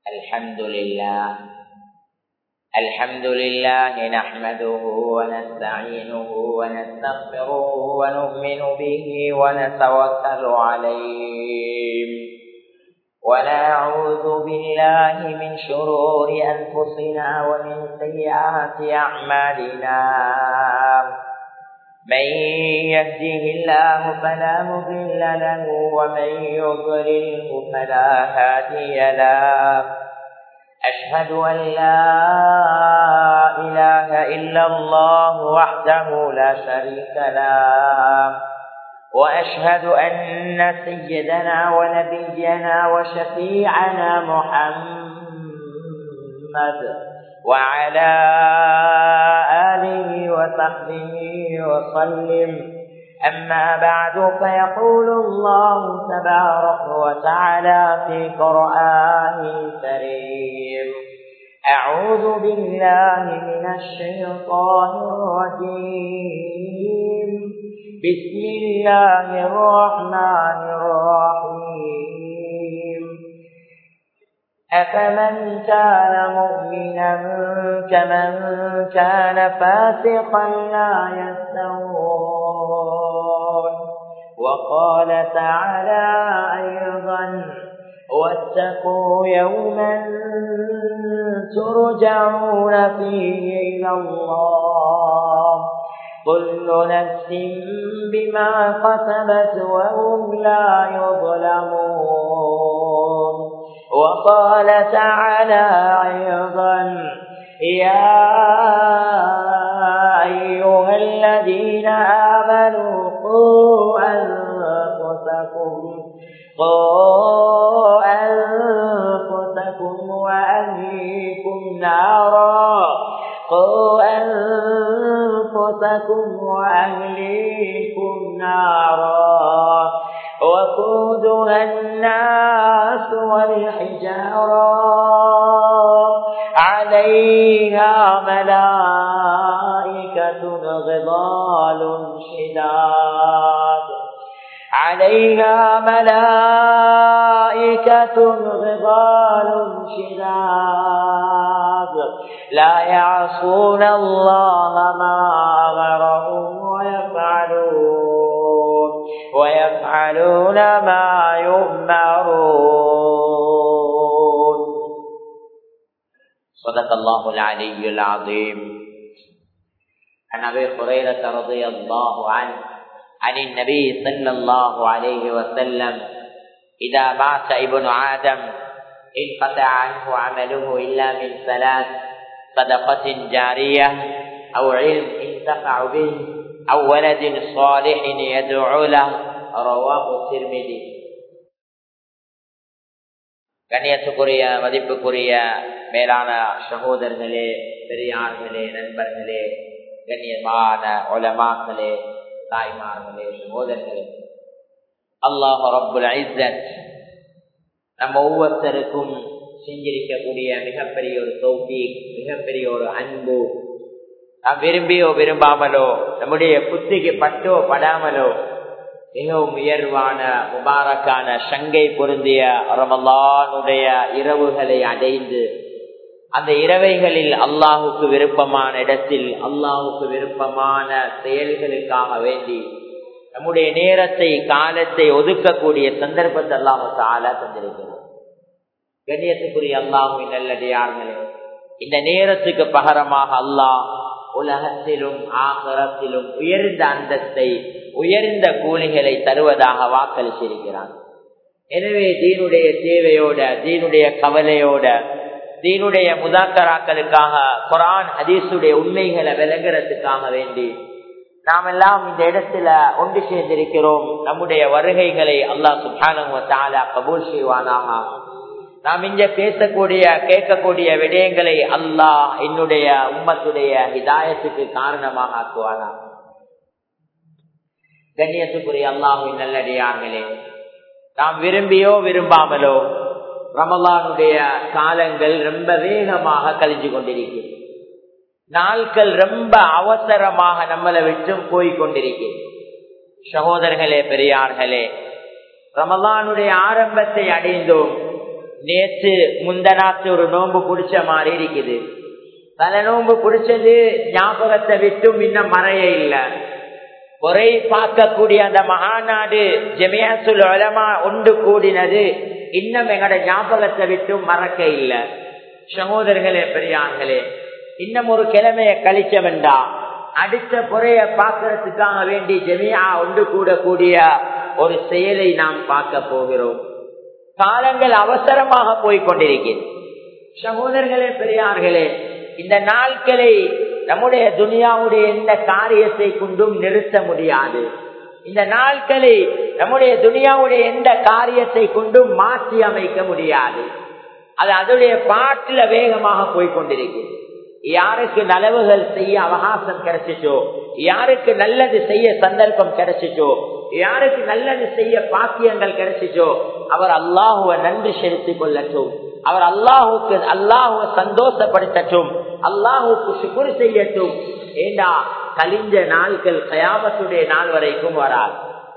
الحمد لله الحمد لله نحمده ونستعينه ونستغفره ونؤمن به ونتوكل عليه ونعوذ بالله من شرور أنفسنا ومن سيئات أعمالنا من يهده الله فلا مضل له ومن يضلله فلا هادي له أشهد أن لا إله إلا الله وحده لا شريك له وأشهد أن سيدنا ونبينا وشفيعنا محمد وعلى آله وصحبه وسلم أما بعد فيقول الله تبارك وتعالى في قرآن الكريم أعوذ بالله من الشيطان الرجيم بسم الله الرحمن الرحيم أفمن كان مؤمنا كمن كان فاسقا لا يستوون وقال تعالى أيضا واتقوا يوما ترجعون فيه إلى الله كل نفس بما قسمت وهم لا يظلمون وقال تعالى أيضا يا أيها الذين آمنوا قوا أنفسكم قوا أنفسكم وأهليكم نارا قوا أنفسكم وأهليكم نارا وقودها الناس والحجارة عليها ملائكة غضال شداد عليها ملائكة غضال شداد لا يعصون الله ما أمرهم ويفعلون ويفعلون ما يؤمرون صدق الله العلي العظيم عن ابي هريره رضي الله عنه عن النبي صلى الله عليه وسلم اذا مات ابن ادم انقطع عنه عمله الا من ثلاث صدقه جاريه او علم انتفع به او ولد صالح يدعو له رواه الترمذي கண்ணியத்துக்குரிய மதிப்புக்குரிய மேலான சகோதரர்களே பெரியார்களே நண்பர்களே கண்ணியமான உலமாக்களே தாய்மார்களே சகோதரர்களே அல்லாஹ் ரப்புல் ஐசத் நம்ம ஒவ்வொருத்தருக்கும் செஞ்சிருக்கக்கூடிய மிகப்பெரிய ஒரு தோப்பி மிகப்பெரிய ஒரு அன்பு நாம் விரும்பியோ விரும்பாமலோ நம்முடைய புத்திக்கு பட்டோ படாமலோ மிகவும் உயர்வான முபாரக்கான சங்கை பொருந்திய ரமலானுடைய இரவுகளை அடைந்து அந்த இரவைகளில் அல்லாஹுக்கு விருப்பமான இடத்தில் அல்லாஹுக்கு விருப்பமான செயல்களுக்காக வேண்டி நம்முடைய நேரத்தை காலத்தை ஒதுக்கக்கூடிய சந்தர்ப்பத்தை அல்லாஹு தாலா தந்திருக்கிறார் கண்ணியத்துக்குரிய அல்லாஹுவின் நல்லடியார்களே இந்த நேரத்துக்கு பகரமாக அல்லாஹ் உலகத்திலும் ஆகரத்திலும் உயர்ந்த அந்தத்தை உயர்ந்த கூலிகளை தருவதாக வாக்களிச்சிருக்கிறான் எனவே தீனுடைய தேவையோட தீனுடைய கவலையோட தீனுடைய முதாக்கராக்களுக்காக குரான் ஹதீஸுடைய உண்மைகளை விளங்குறதுக்காக வேண்டி நாம் எல்லாம் இந்த இடத்துல ஒன்று சேர்ந்திருக்கிறோம் நம்முடைய வருகைகளை அல்லாஹ் சுபானா கபூல் செய்வானாக நாம் இங்க பேசக்கூடிய கேட்கக்கூடிய விடயங்களை அல்லாஹ் என்னுடைய உம்மத்துடைய ஹிதாயத்துக்கு காரணமாக ஆக்குவானா கண்ணியத்துக்குரிய அல்லாஹின் நல்லடியார்களே நாம் விரும்பியோ விரும்பாமலோ ரமலானுடைய காலங்கள் ரொம்ப வேகமாக கழிஞ்சு கொண்டிருக்கிறது நாட்கள் ரொம்ப அவசரமாக நம்மளை விட்டும் போய்கொண்டிருக்கிறது சகோதரர்களே பெரியார்களே ரமலானுடைய ஆரம்பத்தை அடைந்தோம் நேற்று முந்தநாத்து ஒரு நோன்பு குடிச்ச மாதிரி இருக்குது தலை நோன்பு குடிச்சது ஞாபகத்தை விட்டும் இன்னும் மறைய இல்லை குறை பார்க்கக்கூடிய அந்த மகாநாடு ஜெமியாசுல் உலமா ஒன்று கூடினது இன்னும் எங்கட ஞாபகத்தை விட்டும் மறக்க இல்லை சகோதரர்களே பெரியார்களே இன்னும் ஒரு கிழமைய கழிச்ச வேண்டாம் அடுத்த குறைய பார்க்கறதுக்காக வேண்டி ஜெமியா ஒன்று கூடக்கூடிய ஒரு செயலை நாம் பார்க்க போகிறோம் காலங்கள் அவசரமாக போய்கொண்டிருக்கிறது சகோதரர்களே பெரியார்களே இந்த நாட்களை நம்முடைய துனியாவுடைய எந்த காரியத்தை கொண்டும் நிறுத்த முடியாது இந்த நாட்களை நம்முடைய துனியாவுடைய எந்த காரியத்தை கொண்டும் மாற்றி அமைக்க முடியாது அது அதனுடைய பாட்டில வேகமாக போய்கொண்டிருக்கிறது யாருக்கு நலவுகள் செய்ய அவகாசம் கிடைச்சிச்சோ யாருக்கு நல்லது செய்ய சந்தர்ப்பம் கிடைச்சிச்சோ யாருக்கு நல்லது செய்ய பாக்கியங்கள் கிடைச்சிச்சோ அவர் அல்லாஹுவ நன்றி செலுத்திக் கொள்ளட்டும் அவர் அல்லாஹுக்கு அல்லாஹுவ சந்தோஷப்படுத்தட்டும் அல்லாஹுக்கு சுகுர் செய்யட்டும் ஏண்டா கலிஞ்ச நாட்கள் கயாமத்துடைய நாள் வரைக்கும் வராது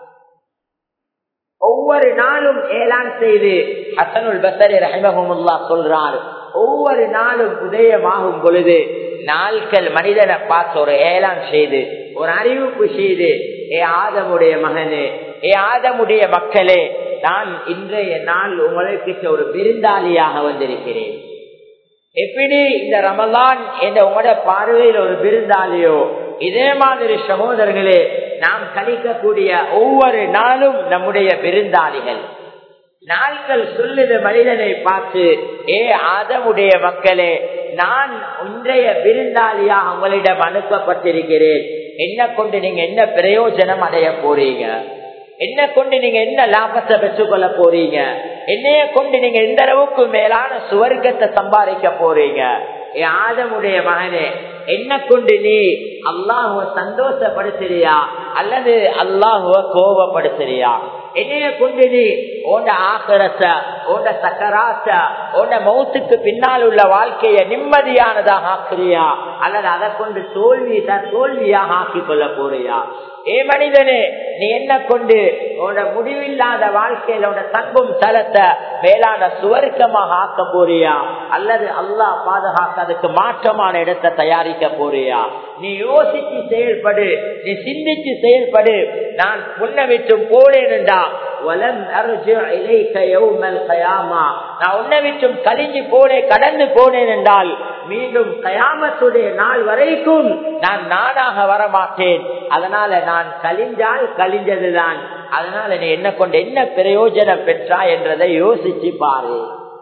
ஒவ்வொரு நாளும் ஏலான் செய்து ஹசனுல் பசரி ரஹமஹமுல்லா சொல்றார் ஒவ்வொரு நாளும் உதயமாகும் பொழுது நாட்கள் மனிதனை பார்த்து ஒரு ஏலான் செய்து ஒரு அறிவிப்பு செய்து ஏ ஆதமுடைய மகனே ஏ ஆதமுடைய மக்களே நான் இன்றைய நாள் உங்களுக்கு ஒரு விருந்தாளியாக வந்திருக்கிறேன் எப்படி இந்த ரமலான் என்ற உங்களோட பார்வையில் ஒரு விருந்தாளியோ இதே மாதிரி சகோதரர்களே நாம் கழிக்கக்கூடிய ஒவ்வொரு நாளும் நம்முடைய விருந்தாளிகள் நாட்கள் சொல்லுது மனிதனை பார்த்து ஏ ஆதமுடைய மக்களே நான் இன்றைய விருந்தாளியாக உங்களிடம் அனுப்பப்பட்டிருக்கிறேன் என்ன கொண்டு நீங்க என்ன பிரயோஜனம் அடைய போறீங்க என்ன கொண்டு நீங்க என்ன லாபத்தை பெற்றுக்கொள்ள போறீங்க என்னைய கொண்டு நீங்க எந்த அளவுக்கு மேலான சுவர்க்கத்தை சம்பாதிக்க போறீங்க என் ஆதமுடைய மகனே என்ன கொண்டு நீ அல்லாஹுவ சந்தோஷப்படுத்துறியா அல்லது அல்லாஹுவ கோபப்படுத்துறியா என்னைய கொண்டு நீ ஓண்ட ஆக்கரத்த ஓண்ட சக்கராத்த ஓண்ட மௌத்துக்கு பின்னால் உள்ள வாழ்க்கைய நிம்மதியானதாக ஆக்குறியா அல்லது அதை கொண்டு தோல்வி தோல்வியாக ஆக்கிக் கொள்ள போறியா ஏ மனிதனே நீ என்ன கொண்டு உன்னோட முடிவில்லாத வாழ்க்கையில உன்னோட தங்கும் தலத்தை மேலான சுவர்க்கமாக ஆக்க போறியா அல்லது அல்லாஹ் பாதுகாக்க அதுக்கு மாற்றமான இடத்தை தயாரிக்க போறியா நீ யோசிச்சு செயல்படு நீ சிந்திச்சு செயல்படு நான் முன்ன விட்டு போனேன்டா நான் உன்னை விட்டும் கழிஞ்சு போனேன் கடந்து போனேன் என்றால் மீண்டும் கயாமத்துடைய நாள் வரைக்கும் நான் நானாக வரமாட்டேன் அதனால நான் கழிஞ்சால் கழிஞ்சதுதான் அதனால நீ என்ன கொண்டு என்ன பிரயோஜனம் பெற்றா என்றதை யோசிச்சு பாரு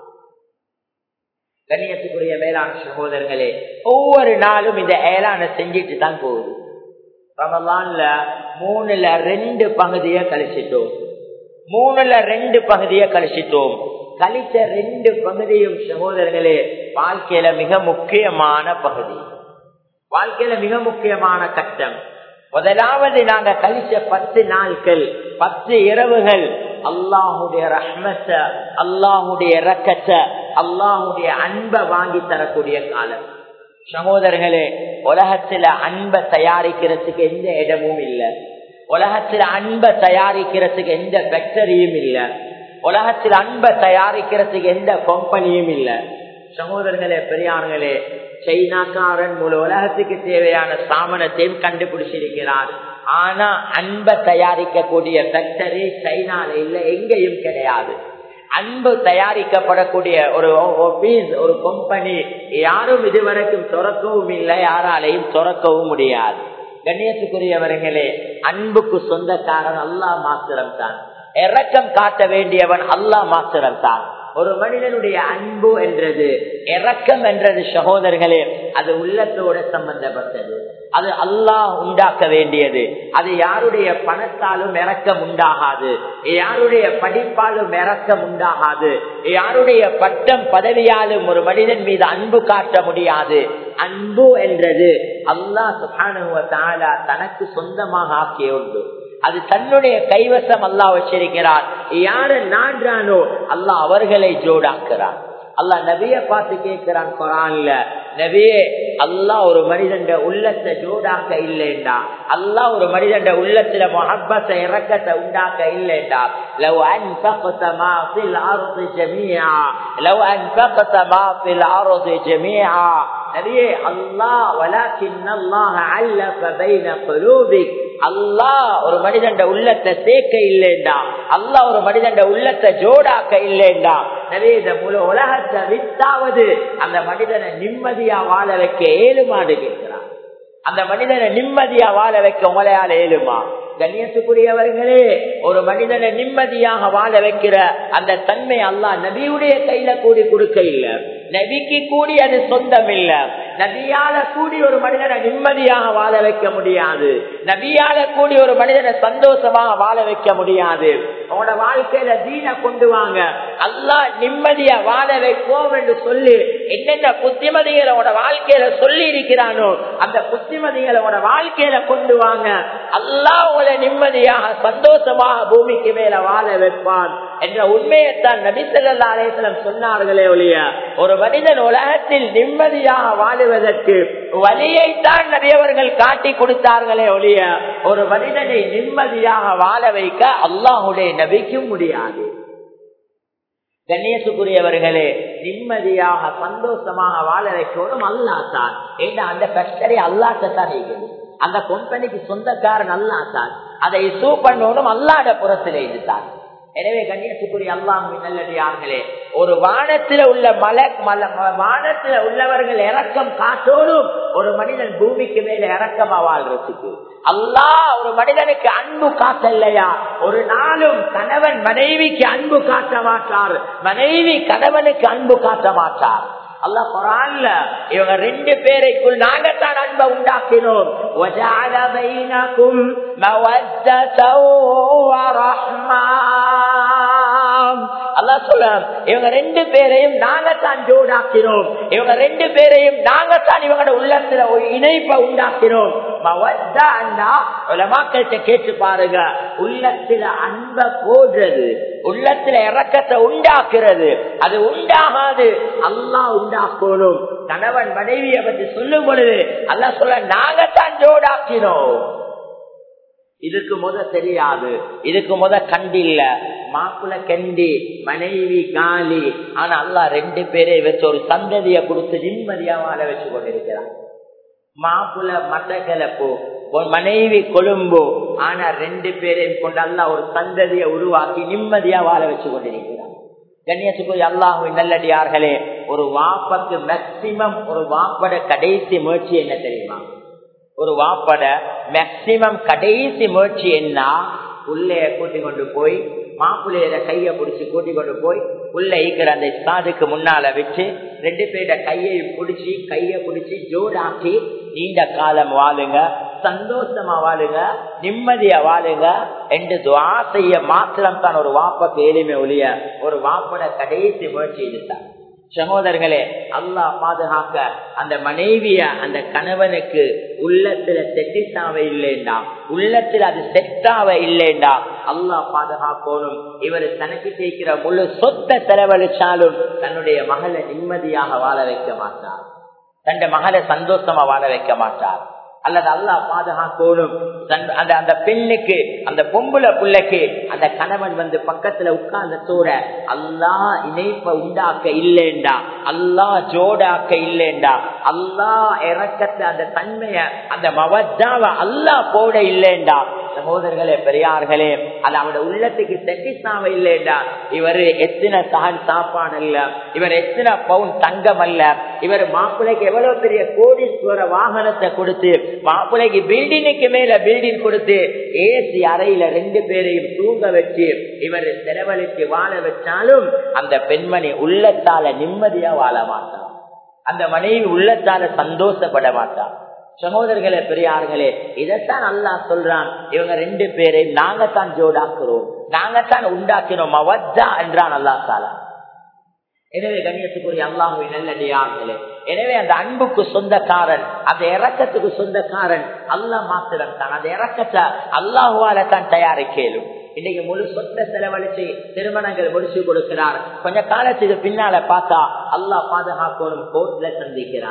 கண்ணியத்துக்குரிய மேலான சகோதரர்களே ஒவ்வொரு நாளும் இந்த ஏலான செஞ்சிட்டு தான் போகுது ரமலான்ல மூணுல ரெண்டு பகுதியை கழிச்சிட்டோம் மூணுல ரெண்டு பகுதியை கழிச்சிட்டோம் கழிச்ச ரெண்டு பகுதியும் சகோதரர்களே வாழ்க்கையில மிக முக்கியமான பகுதி வாழ்க்கையில மிக முக்கியமான கட்டம் முதலாவது நாங்க கழிச்ச பத்து நாட்கள் பத்து இரவுகள் அல்லாஹுடைய ரஹ்மத்த அல்லாஹுடைய ரக்கத்த அல்லாஹுடைய அன்பை வாங்கி தரக்கூடிய காலம் சகோதரர்களே உலகத்துல அன்பை தயாரிக்கிறதுக்கு எந்த இடமும் இல்லை உலகத்துல அன்பை தயாரிக்கிறதுக்கு எந்த ஃபேக்டரியும் இல்லை உலகத்தில் அன்பை தயாரிக்கிறதுக்கு எந்த கம்பெனியும் இல்லை சகோதரர்களே பெரியார்களே சைனாக்காரன் முழு உலகத்துக்கு தேவையான சாமனத்தையும் கண்டுபிடிச்சிருக்கிறார் ஆனா அன்பை தயாரிக்கக்கூடிய ஃபேக்டரி சைனால இல்லை எங்கேயும் கிடையாது அன்பு தயாரிக்கப்படக்கூடிய ஒரு ஆபீஸ் ஒரு கம்பெனி யாரும் இதுவரைக்கும் துறக்கவும் இல்லை யாராலையும் துறக்கவும் முடியாது கண்ணியத்துக்குரியவர்களே அன்புக்கு சொந்தக்காரன் அல்லா மாத்திரம் தான் இறக்கம் காட்ட வேண்டியவன் அல்லா மாத்திரம் தான் ஒரு மனிதனுடைய அன்பு என்றது இறக்கம் என்றது சகோதரர்களே அது உள்ளத்தோட சம்பந்தப்பட்டது அது அல்லாஹ் உண்டாக்க வேண்டியது அது யாருடைய பணத்தாலும் இறக்கம் உண்டாகாது யாருடைய படிப்பாலும் இறக்கம் உண்டாகாது யாருடைய பட்டம் பதவியாலும் ஒரு மனிதன் மீது அன்பு காட்ட முடியாது அன்பு என்றது அல்லாஹ் சுகானுவ தனக்கு சொந்தமாக ஆக்கிய உண்டு அது தன்னுடைய கைவசம் அல்லாஹ் வச்சிருக்கிறார் யார நான்றானோ அல்லாஹ் அவர்களை ஜோடாக்குறான் அல்லாஹ் நபிய பார்த்து கேட்கிறான் குரான்ல நபியே அல்லாஹ் ஒரு மனிதன் உள்ளத்தை ஜோடாக்க இல்லைண்டா அல்லாஹ் ஒரு மனிதன் உள்ளத்துல மொஹப்பத்தை இறக்கத்தை உண்டாக்க இல்லைண்டா லவ் அன்ஃபக்த மா ஃபில் அர்தி ஜமீஆ லவ் அன்ஃபக்த மா ஃபில் அர்தி ஜமீஆ நபியே அல்லாஹ் வலாக்கின் அல்லாஹ் அல்லஃப பைன குலூபிக் அல்லாஹ் ஒரு மனிதன் உள்ளத்தை சேர்க்க இல்லைண்டா அல்லாஹ் ஒரு மனிதன் உள்ளத்தை ஜோடாக்க இல்லைண்டா எனவே இந்த முழு உலகத்தை வித்தாவது அந்த மனிதனை நிம்மதியா வாழ வைக்க ஏழுமாடு கேட்கிறான் அந்த மனிதனை நிம்மதியா வாழ வைக்க உங்களையால் ஏழுமா கண்ணியத்துக்குரியவர்களே ஒரு மனிதனை நிம்மதியாக வாழ வைக்கிற அந்த தன்மை அல்லா நபியுடைய கையில கூடி கொடுக்க இல்ல நபிக்கு கூடி அது சொந்தம் இல்ல நபியால கூடி ஒரு மனிதனை நிம்மதியாக வாழ வைக்க முடியாது நபியால கூடி ஒரு மனிதனை சந்தோஷமாக வாழ வைக்க முடியாது உங்களோட வாழ்க்கையில தீன கொண்டு வாங்க அல்லா நிம்மதியா வாழ வைப்போம் என்று சொல்லி என்னென்ன புத்திமதிகளை உங்களோட வாழ்க்கையில சொல்லி இருக்கிறானோ அந்த புத்திமதிகளை உங்களோட வாழ்க்கையில கொண்டு வாங்க அல்லா உங்களை நிம்மதியாக சந்தோஷமாக பூமிக்கு மேல வாழ வைப்பான் என்ற உண்மையைத்தான் நபிசல்லா அலேசலம் சொன்னார்களே ஒழிய ஒரு மனிதன் உலகத்தில் நிம்மதியாக வாழுவதற்கு வழியைத்தான் நிறையவர்கள் காட்டி கொடுத்தார்களே ஒழிய ஒரு மனிதனை நிம்மதியாக வாழ வைக்க அல்லாஹுடைய நபிக்கும் முடியாது கண்ணியத்துக்குரியவர்களே நிம்மதியாக சந்தோஷமாக வாழ வைக்கணும் அல்லாத்தான் ஏன்னா அந்த ஃபேக்டரி அல்லாத்தான் இருக்குது அந்த கம்பெனிக்கு சொந்தக்காரன் அல்லாத்தான் அதை சூ பண்ணணும் அல்லாத புறத்திலே இதுதான் எனவே கண்ணியத்துக்குரிய அல்லாஹுவின் நல்லடியார்களே ஒரு வானத்துல உள்ள மலை மல வானத்துல உள்ளவர்கள் இறக்கம் காட்டோடும் ஒரு மனிதன் பூமிக்கு மேல இறக்கமா வாழ்றதுக்கு அல்லாஹ் ஒரு மனிதனுக்கு அன்பு காட்டலையா ஒரு நாளும் கணவன் மனைவிக்கு அன்பு காட்ட மாட்டார் மனைவி கணவனுக்கு அன்பு காட்ட மாட்டார் அல்லா குரான்ல இவங்க ரெண்டு பேரைக்குள் நாங்கத்தான் அன்பை உண்டாக்கினோம் அல்லா சொல்ல இவங்க ரெண்டு பேரையும் நாங்கத்தான் ஜோடாக்கினோம் இவங்க ரெண்டு பேரையும் நாங்கத்தான் இவங்களோட உள்ளத்துல ஒரு இணைப்பை உண்டாக்கினோம் மக்கள்கிட்ட கேட்டு பாருங்க உள்ளத்துல அன்பை போடுறது உள்ளத்துல இறக்கத்தை உண்டாக்குறது அது உண்டாகாது அல்லா உண்டாக்கணும் கணவன் மனைவியை பற்றி சொல்லும் பொழுது அல்லா சொல்ல நாங்கத்தான் ஜோடாக்கினோம் இதுக்கு முத தெரியாது இதுக்கு முத கண்டில்ல மாப்பிள்ள கண்டி மனைவி காலி ஆனா அல்லா ரெண்டு பேரை வச்சு ஒரு சந்ததியை கொடுத்து நிம்மதியா வாழ வச்சு கொண்டிருக்கிறான் மாப்பிள்ள மட்டக்கிழப்பு மனைவி கொழும்பு ஆனா ரெண்டு பேரையும் கொண்டு அல்லா ஒரு சந்ததியை உருவாக்கி நிம்மதியா வாழ வச்சு கொண்டிருக்கிறான் கண்ணியத்துக்குரிய அல்லாஹுவின் நல்லடியார்களே ஒரு வாப்பக்கு மேக்சிமம் ஒரு வாப்பட கடைசி முயற்சி என்ன தெரியுமா ஒரு வாப்பட மேக்சிமம் கடைசி முயற்சி என்ன உள்ளே கூட்டி கொண்டு போய் மாப்பிள்ளையோட கைய பிடிச்சி கூட்டி கொண்டு போய் உள்ள ஈக்கிற அந்த சாதுக்கு முன்னால வச்சு ரெண்டு பேரோட கையை பிடிச்சி கைய பிடிச்சி ஜோடாக்கி நீண்ட காலம் வாழுங்க சந்தோஷமா வாழுங்க நிம்மதியா வாழுங்க என்று துவா செய்ய மாத்திரம் தான் ஒரு வாப்பக்கு எளிமை ஒழிய ஒரு வாப்பட கடைசி முயற்சி இதுதான் சகோதரர்களே அல்லாஹ் பாதுகாக்க அந்த மனைவிய அந்த கணவனுக்கு உள்ளத்துல செட்டித்தாவ இல்லைண்டா உள்ளத்துல அது செட்டாவ இல்லைண்டா அல்லாஹ் பாதுகாக்கணும் இவர் தனக்கு கேட்கிற முழு சொத்தை செலவழிச்சாலும் தன்னுடைய மகளை நிம்மதியாக வாழ வைக்க மாட்டார் தன் மகளை சந்தோஷமா வாழ வைக்க மாட்டார் அல்லது அல்லா பாதுகாக்கணும் அந்த அந்த பெண்ணுக்கு அந்த பொம்புல பிள்ளைக்கு அந்த கணவன் வந்து பக்கத்துல உட்கார்ந்த தூர அல்லா இணைப்ப உண்டாக்க இல்லேண்டா அல்லா ஜோடாக்க இல்லேண்டா அல்லா இறக்கத்தை அந்த தன்மைய அந்த மவஜாவ அல்லா போட இல்லேண்டா சகோதரர்களே பெரியார்களே அது அவனோட உள்ளத்துக்கு செட்டிசாம இல்லைண்டா இவரு எத்தனை சகன் சாப்பாடு அல்ல இவர் எத்தனை பவுன் தங்கம் அல்ல இவர் மாப்பிள்ளைக்கு எவ்வளவு பெரிய கோடீஸ்வர வாகனத்தை கொடுத்து மாப்பிள்ளைக்கு பில்டிங்குக்கு மேல பில்டிங் கொடுத்து ஏசி அறையில ரெண்டு பேரையும் தூங்க வச்சு இவர் செலவழித்து வாழ வச்சாலும் அந்த பெண்மணி உள்ளத்தால நிம்மதியா வாழ மாட்டான் அந்த மனைவி உள்ளத்தால சந்தோஷப்பட மாட்டான் சகோதரர்களே பெரியார்களே இதைத்தான் அல்லா சொல்றான் இவங்க ரெண்டு பேரை நாங்கத்தான் ஜோடாக்குறோம் நாங்கத்தான் உண்டாக்கினோம் அவஜா என்றான் அல்லா தாலா எனவே கண்ணியத்துக்குரிய அல்லாஹுவை நல்லடியார்களே எனவே அந்த அன்புக்கு சொந்தக்காரன் அந்த இறக்கத்துக்கு சொந்தக்காரன் அல்லா மாத்திரம் தான் அந்த இறக்கத்தை அல்லாஹுவால தான் தயாரிக்கலும் இன்னைக்கு முழு சொத்தை செலவழிச்சு திருமணங்கள் முடிச்சு கொடுக்கிறார் கொஞ்ச காலத்துக்கு பின்னால பார்த்தா அல்லாஹ் பாதுகாக்கணும் கோர்ட்ல சந்திக்கிறார்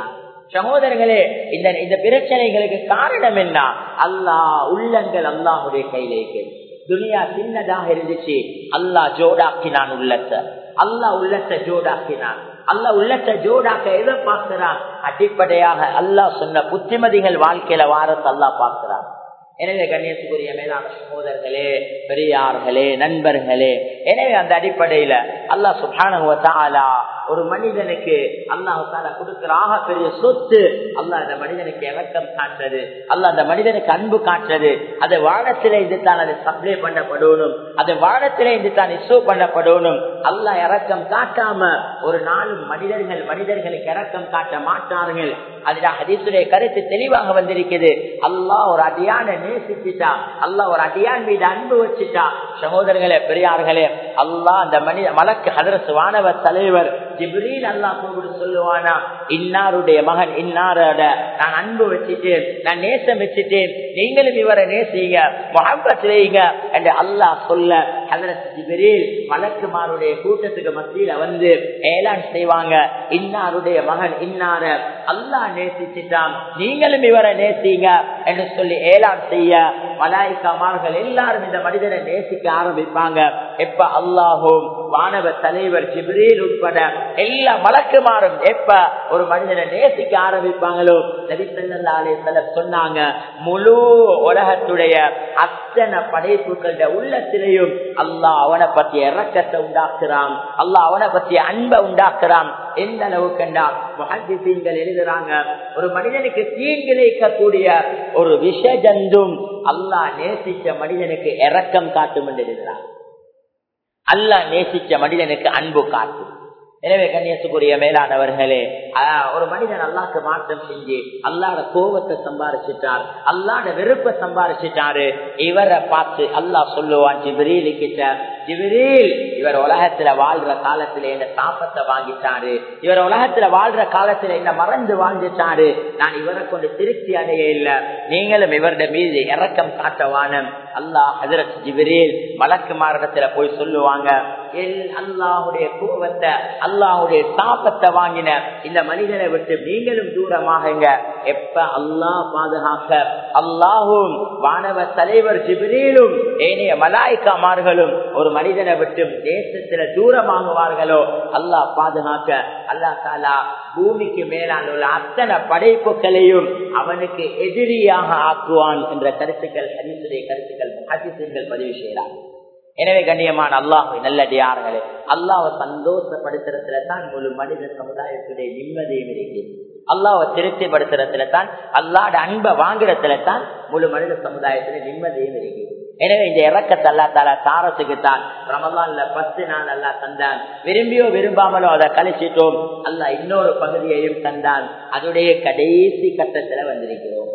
சகோதரர்களே இந்த இந்த பிரச்சனைகளுக்கு காரணம் என்ன அல்லாஹ் உள்ளங்கள் அல்லாஹுடைய கையில இருக்கு துனியா சின்னதாக இருந்துச்சு அல்லாஹ் ஜோடாக்கினான் உள்ளத்தை அல்லாஹ் உள்ளத்தை ஜோடாக்கினான் அல்லாஹ் உள்ளத்தை ஜோடாக்க எதை பார்க்கிறான் அடிப்படையாக அல்லாஹ் சொன்ன புத்திமதிகள் வாழ்க்கையில வாரத்தை அல்லாஹ் பார்க்கிறான் எனவே கண்ணியத்துக்குரிய மேலான சகோதரர்களே பெரியார்களே நண்பர்களே எனவே அந்த அடிப்படையில அல்லாஹ் சுபானுவத்தாலா ஒரு மனிதனுக்கு அல்லாஹ் தாலா கொடுக்கிற ஆக பெரிய சொத்து அல்லாஹ் அந்த மனிதனுக்கு இறக்கம் காட்டுறது அல்லாஹ் அந்த மனிதனுக்கு அன்பு காட்டுறது அது வானத்திலே இருந்து தான் அது சப்ளை பண்ணப்படணும் அது வானத்திலே இருந்து தான் இஸ்ரோ பண்ணப்படணும் அல்லாஹ் இறக்கம் காட்டாம ஒரு நாளும் மனிதர்கள் மனிதர்களுக்கு இறக்கம் காட்ட மாட்டார்கள் அதுல ஹதீசுடைய கருத்து தெளிவாக வந்திருக்குது அல்லாஹ் ஒரு அடியான நேசிச்சுட்டா அல்லாஹ் ஒரு அடியான் மீது அன்பு வச்சுட்டா சகோதரர்களே பெரியார்களே அல்லாஹ் அந்த மனித மலக்கு ஹதரசு வானவர் தலைவர் ஜிப்ரீல் அல்லா கூப்பிட்டு சொல்லுவானா இன்னாருடைய மகன் இன்னாரோட நான் அன்பு வச்சுட்டேன் நான் நேசம் வச்சுட்டேன் நீங்களும் இவரை நேசிங்க முகப்பத் வைங்க என்று அல்லாஹ் சொல்ல ஹதரத் ஜிப்ரீல் மலக்குமாருடைய கூட்டத்துக்கு மத்தியில வந்து ஏலான் செய்வாங்க இன்னாருடைய மகன் இன்னார அல்லாஹ் நேசிச்சுட்டான் நீங்களும் இவரை நேசிங்க என்று சொல்லி ஏலான் செய்ய மலாய்க்காமார்கள் எல்லாரும் இந்த மனிதனை நேசிக்க ஆரம்பிப்பாங்க எப்ப அல்லாஹும் வானவ தலைவர் ஜிப்ரீல் உட்பட எல்லா மலக்குமாரும் எப்ப ஒரு மனிதனை நேசிக்க ஆரம்பிப்பாங்களோ நபிசல்லாலே சில சொன்னாங்க முழு உலகத்துடைய அத்தனை படைப்புகள உள்ளத்திலையும் அல்லாஹ் அவனை பத்தி இறக்கத்தை உண்டாக்குறான் அல்லாஹ் அவனை பத்தி அன்பை உண்டாக்குறான் எந்த அளவுக்குண்டா முஹத்திசீன்கள் எழுதுறாங்க ஒரு மனிதனுக்கு தீங்கிழைக்கக்கூடிய ஒரு விஷ ஜந்தும் அல்லாஹ் நேசிச்ச மனிதனுக்கு இறக்கம் காட்டும் என்று எழுதுறாங்க அல்லாஹ் நேசிச்ச மனிதனுக்கு அன்பு காட்டும் எனவே கண்ணியத்துக்குரிய மேலானவர்களே ஒரு மனிதன் அல்லாக்கு மாற்றம் செஞ்சு அல்லாட கோபத்தை சம்பாரிச்சிட்டார் அல்லாட வெறுப்பை சம்பாரிச்சிட்டாரு இவரை பார்த்து அல்லாஹ் சொல்லுவான் ஜிபிரீலு கிட்ட ஜிபிரீல் இவர் உலகத்துல வாழ்ற காலத்துல என்ன சாப்பத்தை வாங்கிட்டாரு இவர் உலகத்துல வாழ்ற காலத்துல என்ன மறந்து வாழ்ந்துட்டாரு நான் இவரை கொண்டு திருப்தி அடைய இல்லை நீங்களும் இவருடைய மீது இறக்கம் காட்டவானம் அல்லாஹ் ஹசரத் ஜிபிரீல் மலக்கு மாரடத்துல போய் சொல்லுவாங்க அல்லாஹுடைய கோபத்தை அல்லாஹுடைய சாப்பத்தை வாங்கின இந்த மனிதனை விட்டு நீங்களும் தூரமாகுங்க எப்ப அல்லாஹ் பாதுகாக்க அல்லாஹும் வானவ தலைவர் ஜிபிரீலும் ஏனைய மலாய்க்காமார்களும் ஒரு மனிதனை விட்டு தேசத்துல தூரமாகுவார்களோ அல்லாஹ் பாதுகாக்க அல்லா தாலா பூமிக்கு மேலான உள்ள அத்தனை படைப்புகளையும் அவனுக்கு எதிரியாக ஆக்குவான் என்ற கருத்துக்கள் ஹரிசுடைய கருத்துக்கள் ஹசிசங்கள் பதிவு செய்யலாம் எனவே கண்ணியமான அல்லாஹ் நல்லடியார்களே அல்லாவை சந்தோஷப்படுத்துறதுல தான் முழு மனித சமுதாயத்துடைய நிம்மதியும் இருக்கு அல்லாவை திருப்திப்படுத்துறதுல தான் அல்லாட அன்பை வாங்குறதுல தான் முழு மனித சமுதாயத்துல நிம்மதியும் இருக்கு எனவே இந்த இறக்கத்தை அல்லா தாலா தாரத்துக்கு தான் ரமலான்ல பத்து நாள் அல்லா தந்தான் விரும்பியோ விரும்பாமலோ அதை கழிச்சிட்டோம் அல்ல இன்னொரு பகுதியையும் தந்தான் அதோடைய கடைசி கட்டத்துல வந்திருக்கிறோம்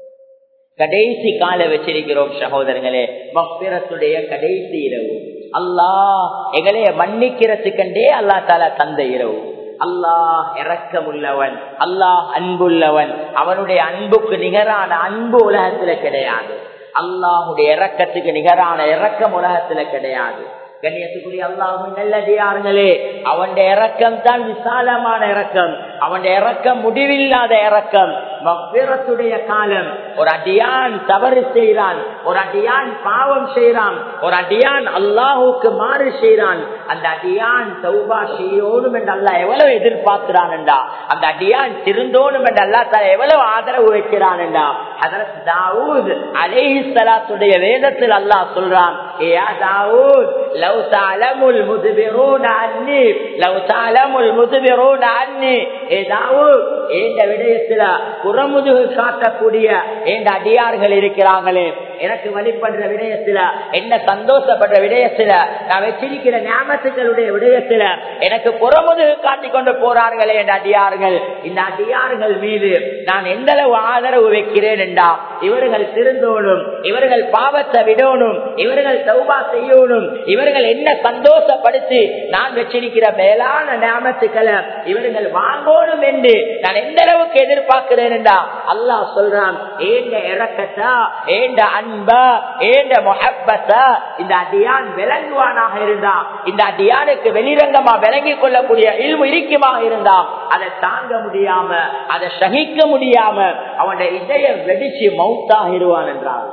கடைசி கால வச்சிருக்கிறோம் சகோதரர்களே மப்பிரத்துடைய கடைசி இரவு அல்லாஹ் எங்களைய மன்னிக்கிறதுக்கண்டே அல்லா தாலா தந்த இரவு அல்லாஹ் இறக்கமுள்ளவன் அல்லாஹ் அன்புள்ளவன் அவனுடைய அன்புக்கு நிகரான அன்பு உலகத்துல கிடையாது அல்லாஹுடைய இறக்கத்துக்கு நிகரான இறக்கம் உலகத்துல கிடையாது கண்ணியத்துக்குரிய அல்லாஹும் நல்லடியார்களே அவன் இறக்கம் தான் விசாலமான இறக்கம் அவன் இறக்கம் முடிவில்லாத இறக்கம் மப்பிரத்துடைய காலம் ஒரு அடியான் தவறு செய்கிறான் ஒரு அடியான் பாவம் செய்கிறான் ஒரு அடியான் அல்லாஹுக்கு மாறு செய்கிறான் அந்த அடியான் சௌபா செய்யோடும் என்று அல்லா எவ்வளவு எதிர்பார்க்கிறான் என்றா அந்த அடியான் திருந்தோணும் என்று அல்லா தர எவ்வளவு ஆதரவு வைக்கிறான் என்றா அதற்கு தாவூத் அலேஹி சலாத்துடைய வேதத்தில் அல்லாஹ் சொல்றான் ஏயா தாவூத் லவ் தாலமுல் முதுபிரூன அன்னி லவ் தாலமுல் முதுபிரூன அன்னி ஏ தாவூத் இந்த விடயத்துல புறமுதுகு காட்டக்கூடிய எந்த அடியார்கள் இருக்கிறாங்களே எனக்கு வழிபடுற விடயத்துல என்ன சந்தோஷப்படுற விடயத்துல நான் வச்சிருக்கிற ஞாபகத்துக்களுடைய விடயத்துல எனக்கு புறமுதுகு காட்டிக் கொண்டு போறார்களே என்ற அடியார்கள் இந்த அடியார்கள் மீது நான் எந்த அளவு ஆதரவு வைக்கிறேன் என்றா இவர்கள் திருந்தோணும் இவர்கள் பாவத்தை விடணும் இவர்கள் சௌபா செய்யணும் இவர்கள் என்ன சந்தோஷப்படுத்தி நான் வச்சிருக்கிற மேலான ஞாபகத்துக்களை இவர்கள் வாங்கணும் என்று நான் எந்த அளவுக்கு எதிர்பார்க்கிறேன் என்றா அல்லாஹ் சொல்றான் ஏண்ட இறக்கத்தா ஏண்ட அன்ப ஏண்ட முஹப்பத்த இந்த அடியான் விளங்குவானாக இருந்தா இந்த அடியானுக்கு வெளிரங்கமா விளங்கிக் கொள்ளக்கூடிய இல்மு இருக்குமாக இருந்தா அதை தாங்க முடியாம அதை சகிக்க முடியாம அவனுடைய இதயம் வெடிச்சு மவுத்தாகிடுவான் என்றார்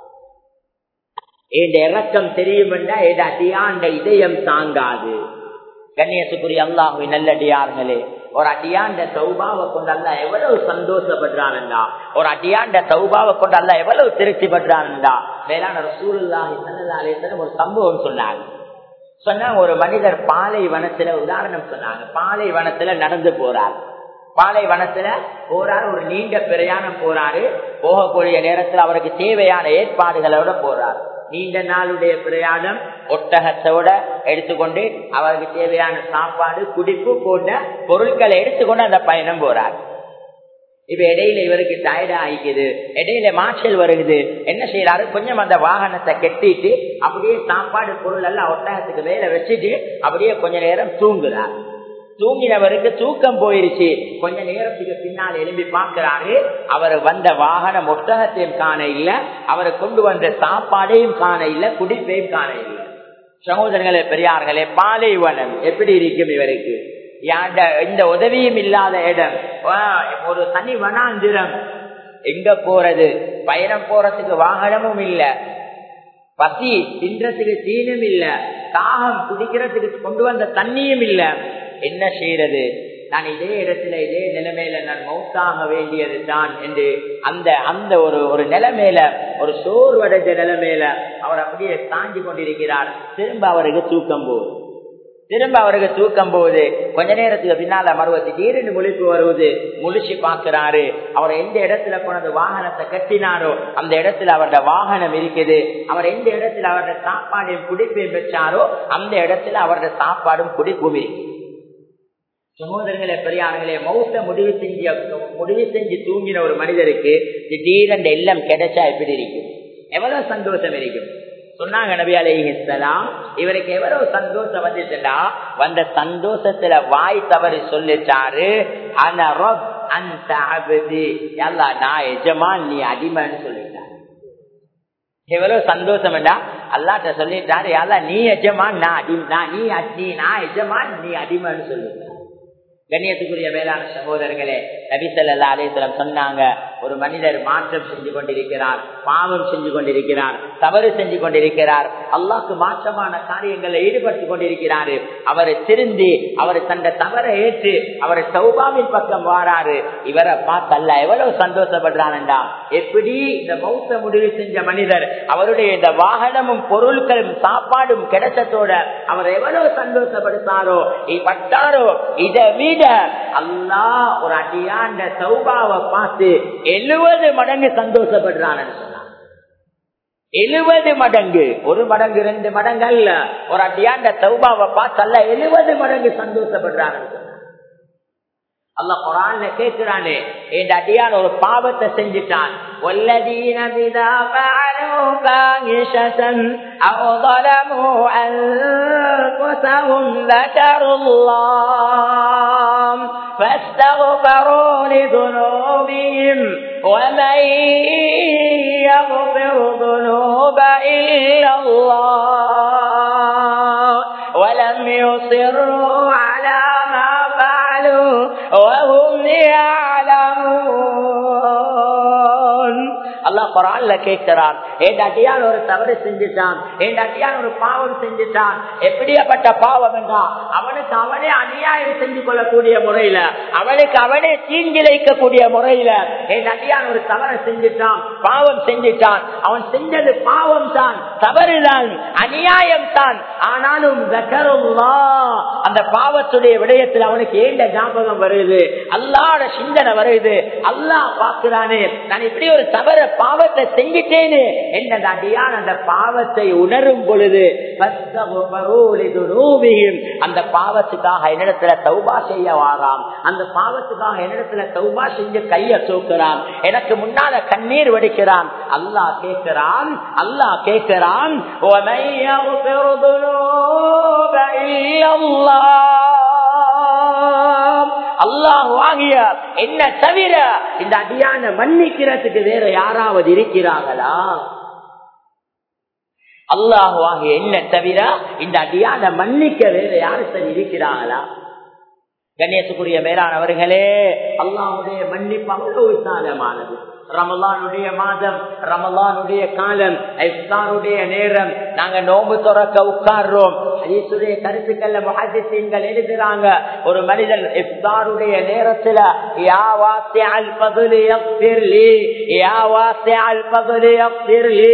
என் இறக்கம் தெரியும் என்றா என் அடியாண்ட இதயம் தாங்காது கண்ணியத்துக்குரிய அல்லாஹுவின் நல்லடியார்களே ஒரு அடியாண்ட சௌபாவை கொண்டு அல்ல எவ்வளவு சந்தோஷப்படுறான்டா ஒரு அடியாண்ட சௌபாவை கொண்டு அல்ல எவ்வளவு திருப்தி படுறான்டா வேளாண் சூழலாகி நல்ல ஒரு சம்பவம் சொன்னாங்க சொன்னா ஒரு மனிதர் பாலை வனத்துல உதாரணம் சொன்னாங்க பாலை வனத்துல நடந்து போறார் பாலை வனத்துல போறாரு ஒரு நீண்ட பிரயாணம் போறாரு போகக்கூடிய நேரத்தில் அவருக்கு தேவையான ஏற்பாடுகளோட போறாரு நீண்ட நாளுடைய பிரயாணம் ஒட்டகத்தோட எடுத்துக்கொண்டு அவருக்கு தேவையான சாப்பாடு குடிப்பு போன்ற பொருட்களை எடுத்துக்கொண்டு அந்த பயணம் போறார் இப்ப இடையில இவருக்கு டயர்டா ஆயிக்குது இடையில மாற்றல் வருகுது என்ன செய்யறாரு கொஞ்சம் அந்த வாகனத்தை கெட்டிட்டு அப்படியே சாப்பாடு பொருள் எல்லாம் ஒட்டகத்துக்கு மேல வச்சுட்டு அப்படியே கொஞ்ச நேரம் தூங்குறார் தூங்கினவருக்கு தூக்கம் போயிருச்சு கொஞ்ச நேரத்துக்கு பின்னால் எழும்பி பார்க்கிறாரு அவர் வந்த வாகனம் ஒட்டகத்தையும் காண இல்ல அவரை கொண்டு வந்த சாப்பாடையும் காண இல்ல குடிப்பையும் காண இல்ல சகோதரர்களே பெரியார்களே பாலைவனம் எப்படி இருக்கும் இவருக்கு இந்த உதவியும் இல்லாத இடம் ஒரு தனி வனாந்திரம் எங்க போறது பயணம் போறதுக்கு வாகனமும் இல்ல பசி தின்றதுக்கு தீனும் இல்ல தாகம் குடிக்கிறதுக்கு கொண்டு வந்த தண்ணியும் இல்ல என்ன செய்யறது நான் இதே இடத்துல இதே நிலைமையில நான் மௌத்தாக வேண்டியது தான் என்று அந்த அந்த ஒரு ஒரு நிலைமையில ஒரு சோர்வடைஞ்ச நிலைமையில அவர் அப்படியே தாங்கி கொண்டிருக்கிறார் திரும்ப அவருக்கு தூக்கம் போகுது திரும்ப அவருக்கு தூக்கம் போகுது கொஞ்ச நேரத்துக்கு பின்னால மறுவ திடீர்னு முழிப்பு வருவது முழிச்சு பாக்குறாரு அவர் எந்த இடத்துல கொண்டு வாகனத்தை கட்டினாரோ அந்த இடத்துல அவரோட வாகனம் இருக்குது அவர் எந்த இடத்துல அவரோட சாப்பாடையும் குடிப்பையும் பெற்றாரோ அந்த இடத்துல அவரோட சாப்பாடும் குடிப்பும் இருக்கு சகோதரர்களே பெரியார்களே மௌத்த முடிவு செஞ்சு முடிவு செஞ்சு தூங்கின ஒரு மனிதருக்கு திடீரென்ற எல்லாம் கிடைச்சா எப்படி இருக்கும் எவ்வளவு சந்தோஷம் இருக்கும் சொன்னாங்க நபி அலைஹிஸ்லாம் இவருக்கு எவ்வளவு சந்தோஷம் வந்துச்சுடா வந்த சந்தோஷத்துல வாய் தவறி சொல்லிட்டாரு அந்த அந்த அபதி எல்லா நான் எஜமான் நீ அடிமைன்னு சொல்லிட்டாரு எவ்வளவு சந்தோஷம் அல்லாட்ட சொல்லிட்டாரு யாரா நீ எஜமான் நான் அடி நான் நீ நீ நான் எஜமான் நீ அடிமைன்னு சொல்லிட்டாரு கண்ணியத்துக்குரிய வேளாண் சகோதரர்களே நபிசல்லா அலேஸ்வரம் சொன்னாங்க ஒரு மனிதர் மாற்றம் செஞ்சு கொண்டிருக்கிறார் பாவம் செஞ்சு கொண்டிருக்கிறார் தவறு செஞ்சு கொண்டிருக்கிறார் அல்லாக்கு மாற்றமான காரியங்களில் ஈடுபட்டு கொண்டிருக்கிறாரு அவரை திருந்தி அவர் தந்த தவறை ஏற்று அவர் சௌபாவின் பக்கம் வாராரு இவரை பார்த்து அல்ல எவ்வளவு சந்தோஷப்படுறான்டா எப்படி இந்த மௌத்த முடிவு செஞ்ச மனிதர் அவருடைய இந்த வாகனமும் பொருட்களும் சாப்பாடும் கிடைச்சதோட அவர் எவ்வளவு சந்தோஷப்படுத்தாரோ பட்டாரோ இதை விட அல்லா ஒரு அடியாண்ட சௌபாவை பார்த்து எழுபது மடங்கு சந்தோஷப்படுறான்னு சொன்னார் எழுபது மடங்கு ஒரு மடங்கு ரெண்டு மடங்கு அல்ல ஒரு அடியாண்ட சௌபாவை பார்த்து அல்ல எழுபது மடங்கு சந்தோஷப்படுறான்னு சொன்னார் அல்ல குரான்ல கேட்கிறானே என் அடியான் ஒரு பாவத்தை செஞ்சுட்டான் والذين إذا فعلوا فاحشة أو ظلموا أنفسهم ذكروا الله فاستغفروا لذنوبهم ومن يغفر ذنوب إلا الله ولم يصروا على ما فعلوا وهم يعلمون அல்லாஹ் குரான்ல கேட்கிறான் என் அடியான் ஒரு தவறு செஞ்சுட்டான் என் அடியான் ஒரு பாவம் செஞ்சுட்டான் எப்படியாப்பட்ட பாவம் என்றா அவனுக்கு அவனே அநியாயம் செஞ்சு கொள்ளக்கூடிய முறையில அவனுக்கு அவனே தீங்கிழைக்கக்கூடிய முறையில என் அடியான் ஒரு தவறை செஞ்சுட்டான் பாவம் செஞ்சுட்டான் அவன் செஞ்சது பாவம் தான் தவறுதான் அநியாயம் தான் ஆனாலும் அந்த பாவத்துடைய விடயத்தில் அவனுக்கு ஏண்ட ஞாபகம் வருது அல்லாட சிந்தனை வருது அல்லாஹ் பார்க்கிறானே நான் இப்படி ஒரு தவற பாவத்தை செஞ்சிட்டேன்னு என்ன அடியான் அந்த பாவத்தை உணரும் பொழுது அந்த பாவத்துக்காக என்னிடத்துல தௌபா செய்ய வாராம் அந்த பாவத்துக்காக என்னிடத்துல தௌபா செஞ்சு கைய தூக்குறான் எனக்கு முன்னால கண்ணீர் வடிக்கிறான் அல்லாஹ் கேட்கிறான் அல்லாஹ் கேட்கிறான் அல்லாஹ் வாங்கிய என்ன தவிர இந்த அடியான மன்னிக்கிறதுக்கு வேற யாராவது இருக்கிறார்களா அல்லாஹுவாக என்ன தவிர இந்த அடியான மன்னிக்க வேற யாரு சரி இருக்கிறாங்களா கணேசுக்குரிய மேலானவர்களே அல்லாஹுடைய மன்னிப்பு அவ்வளவு விசாலமானது ரமலானுடைய மாதம் ரமலானுடைய காலம் இஃப்தாருடைய நேரம் நாங்க நோம்பு துறக்க உட்கார்றோம் ஹதீசுடைய கருத்துக்கள்ல முஹாதிசீன்கள் எழுதுறாங்க ஒரு மனிதன் இஃப்தாருடைய நேரத்துல யா வாசிஅல் ஃபضل يغفر لي யா வாசிஅல் ஃபضل يغفر لي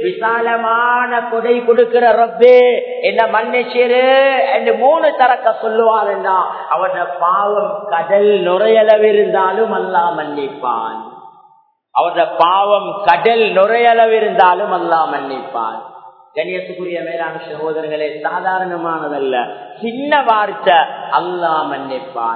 விசாலமான கொடை கொடுக்கிற ரப்பே என்ன மன்னிச்சிரு என்று மூணு தரக்க சொல்லுவாருன்னா அவன பாவம் கடல் நுரையளவு இருந்தாலும் அல்லா மன்னிப்பான் அவருடைய பாவம் கடல் நுரையளவு இருந்தாலும் அல்லா மன்னிப்பான் கணியத்துக்குரிய மேலான சகோதரர்களே சாதாரணமானதல்ல சின்ன வார்த்தை அல்லா மன்னிப்பான்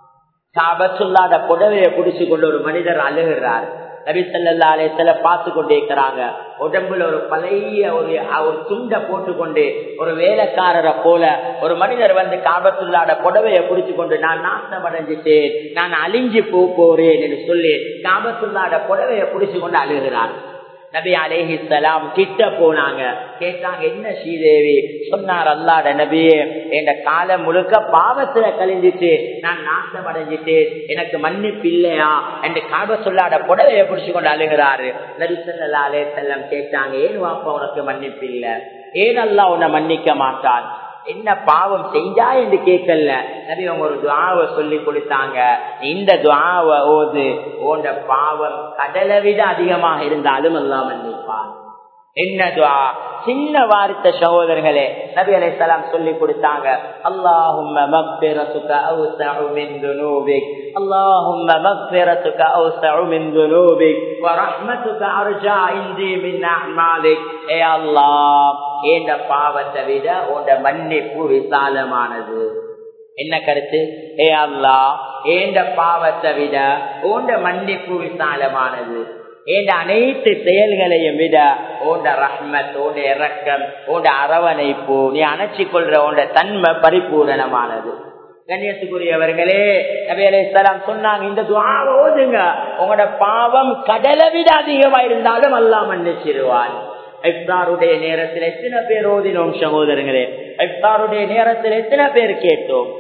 சாபத்துள்ளாத புடவையை குடிச்சு கொண்டு ஒரு மனிதர் அழுகிறார் நபிசல்லா அலையத்துல பார்த்து கொண்டே இருக்கிறாங்க உடம்புல ஒரு பழைய ஒரு ஒரு துண்டை போட்டுக்கொண்டு ஒரு வேலைக்காரரை போல ஒரு மனிதர் வந்து காபத்துள்ளாட புடவையை குடிச்சு கொண்டு நான் நாசம் அடைஞ்சிட்டேன் நான் அழிஞ்சு போ போறேன் என்று சொல்லி காபத்துள்ளாட புடவையை குடிச்சு கொண்டு அழுகிறார் நபி அலேஹி சலாம் கிட்ட போனாங்க கேட்டாங்க என்ன ஸ்ரீதேவி சொன்னார் அல்லாட நபியே என் காலம் முழுக்க பாவத்துல கழிஞ்சிட்டு நான் நாசம் அடைஞ்சிட்டேன் எனக்கு மன்னிப்பு இல்லையா என்று காப சொல்லாட புடவையை பிடிச்சு கொண்டு அழுகிறாரு நபி சொல்லா அலே செல்லம் கேட்டாங்க ஏன் வாப்பா உனக்கு மன்னிப்பு இல்லை ஏன் அல்லா உன்னை மன்னிக்க மாட்டான் என்ன பாவம் செஞ்சா என்று கேட்கல நபி அவங்க ஒரு துவாவை சொல்லி கொடுத்தாங்க இந்த துவாவை ஓது ஓண்ட பாவம் கடலை விட அதிகமாக இருந்தாலும் எல்லாம் மன்னிப்பான் என்ன துவா சின்ன வார்த்தை சகோதரர்களே நபி அலை சலாம் சொல்லி கொடுத்தாங்க அல்லாஹும் மக்பிரத்துக்க அவுசஉ மின் துனூபிக் அல்லாஹும் மக்பிரத்துக்க அவுசஉ மின் துனூபிக் வரஹ்மத்துக்க அர்ஜா இந்தி மின் அஹ்மாலிக் ஏ அல்லாஹ் ஏண்ட பாவத்தை விட உண்ட மன்னிப்பு விசாலமானது என்ன கருத்து ஏ அல்லா ஏண்ட பாவத்தை விட உண்ட மன்னிப்பு விசாலமானது ஏண்ட அனைத்து செயல்களையும் விட உண்ட ரஹ்மத் உண்ட இறக்கம் உண்ட அரவணைப்பு நீ அணைச்சி கொள்ற உண்ட தன்மை பரிபூரணமானது கண்ணியத்துக்குரியவர்களே நபியலை சலாம் சொன்னாங்க இந்த துவாவை ஓதுங்க உங்களோட பாவம் கடலை விட அதிகமா இருந்தாலும் அல்லா மன்னிச்சிருவான் இஃப்தாருடைய நேரத்தில் எத்தனை பேர் ஓதினோம் சகோதரங்களே இஃப்தாருடைய நேரத்தில் எத்தனை பேர் கேட்டோம்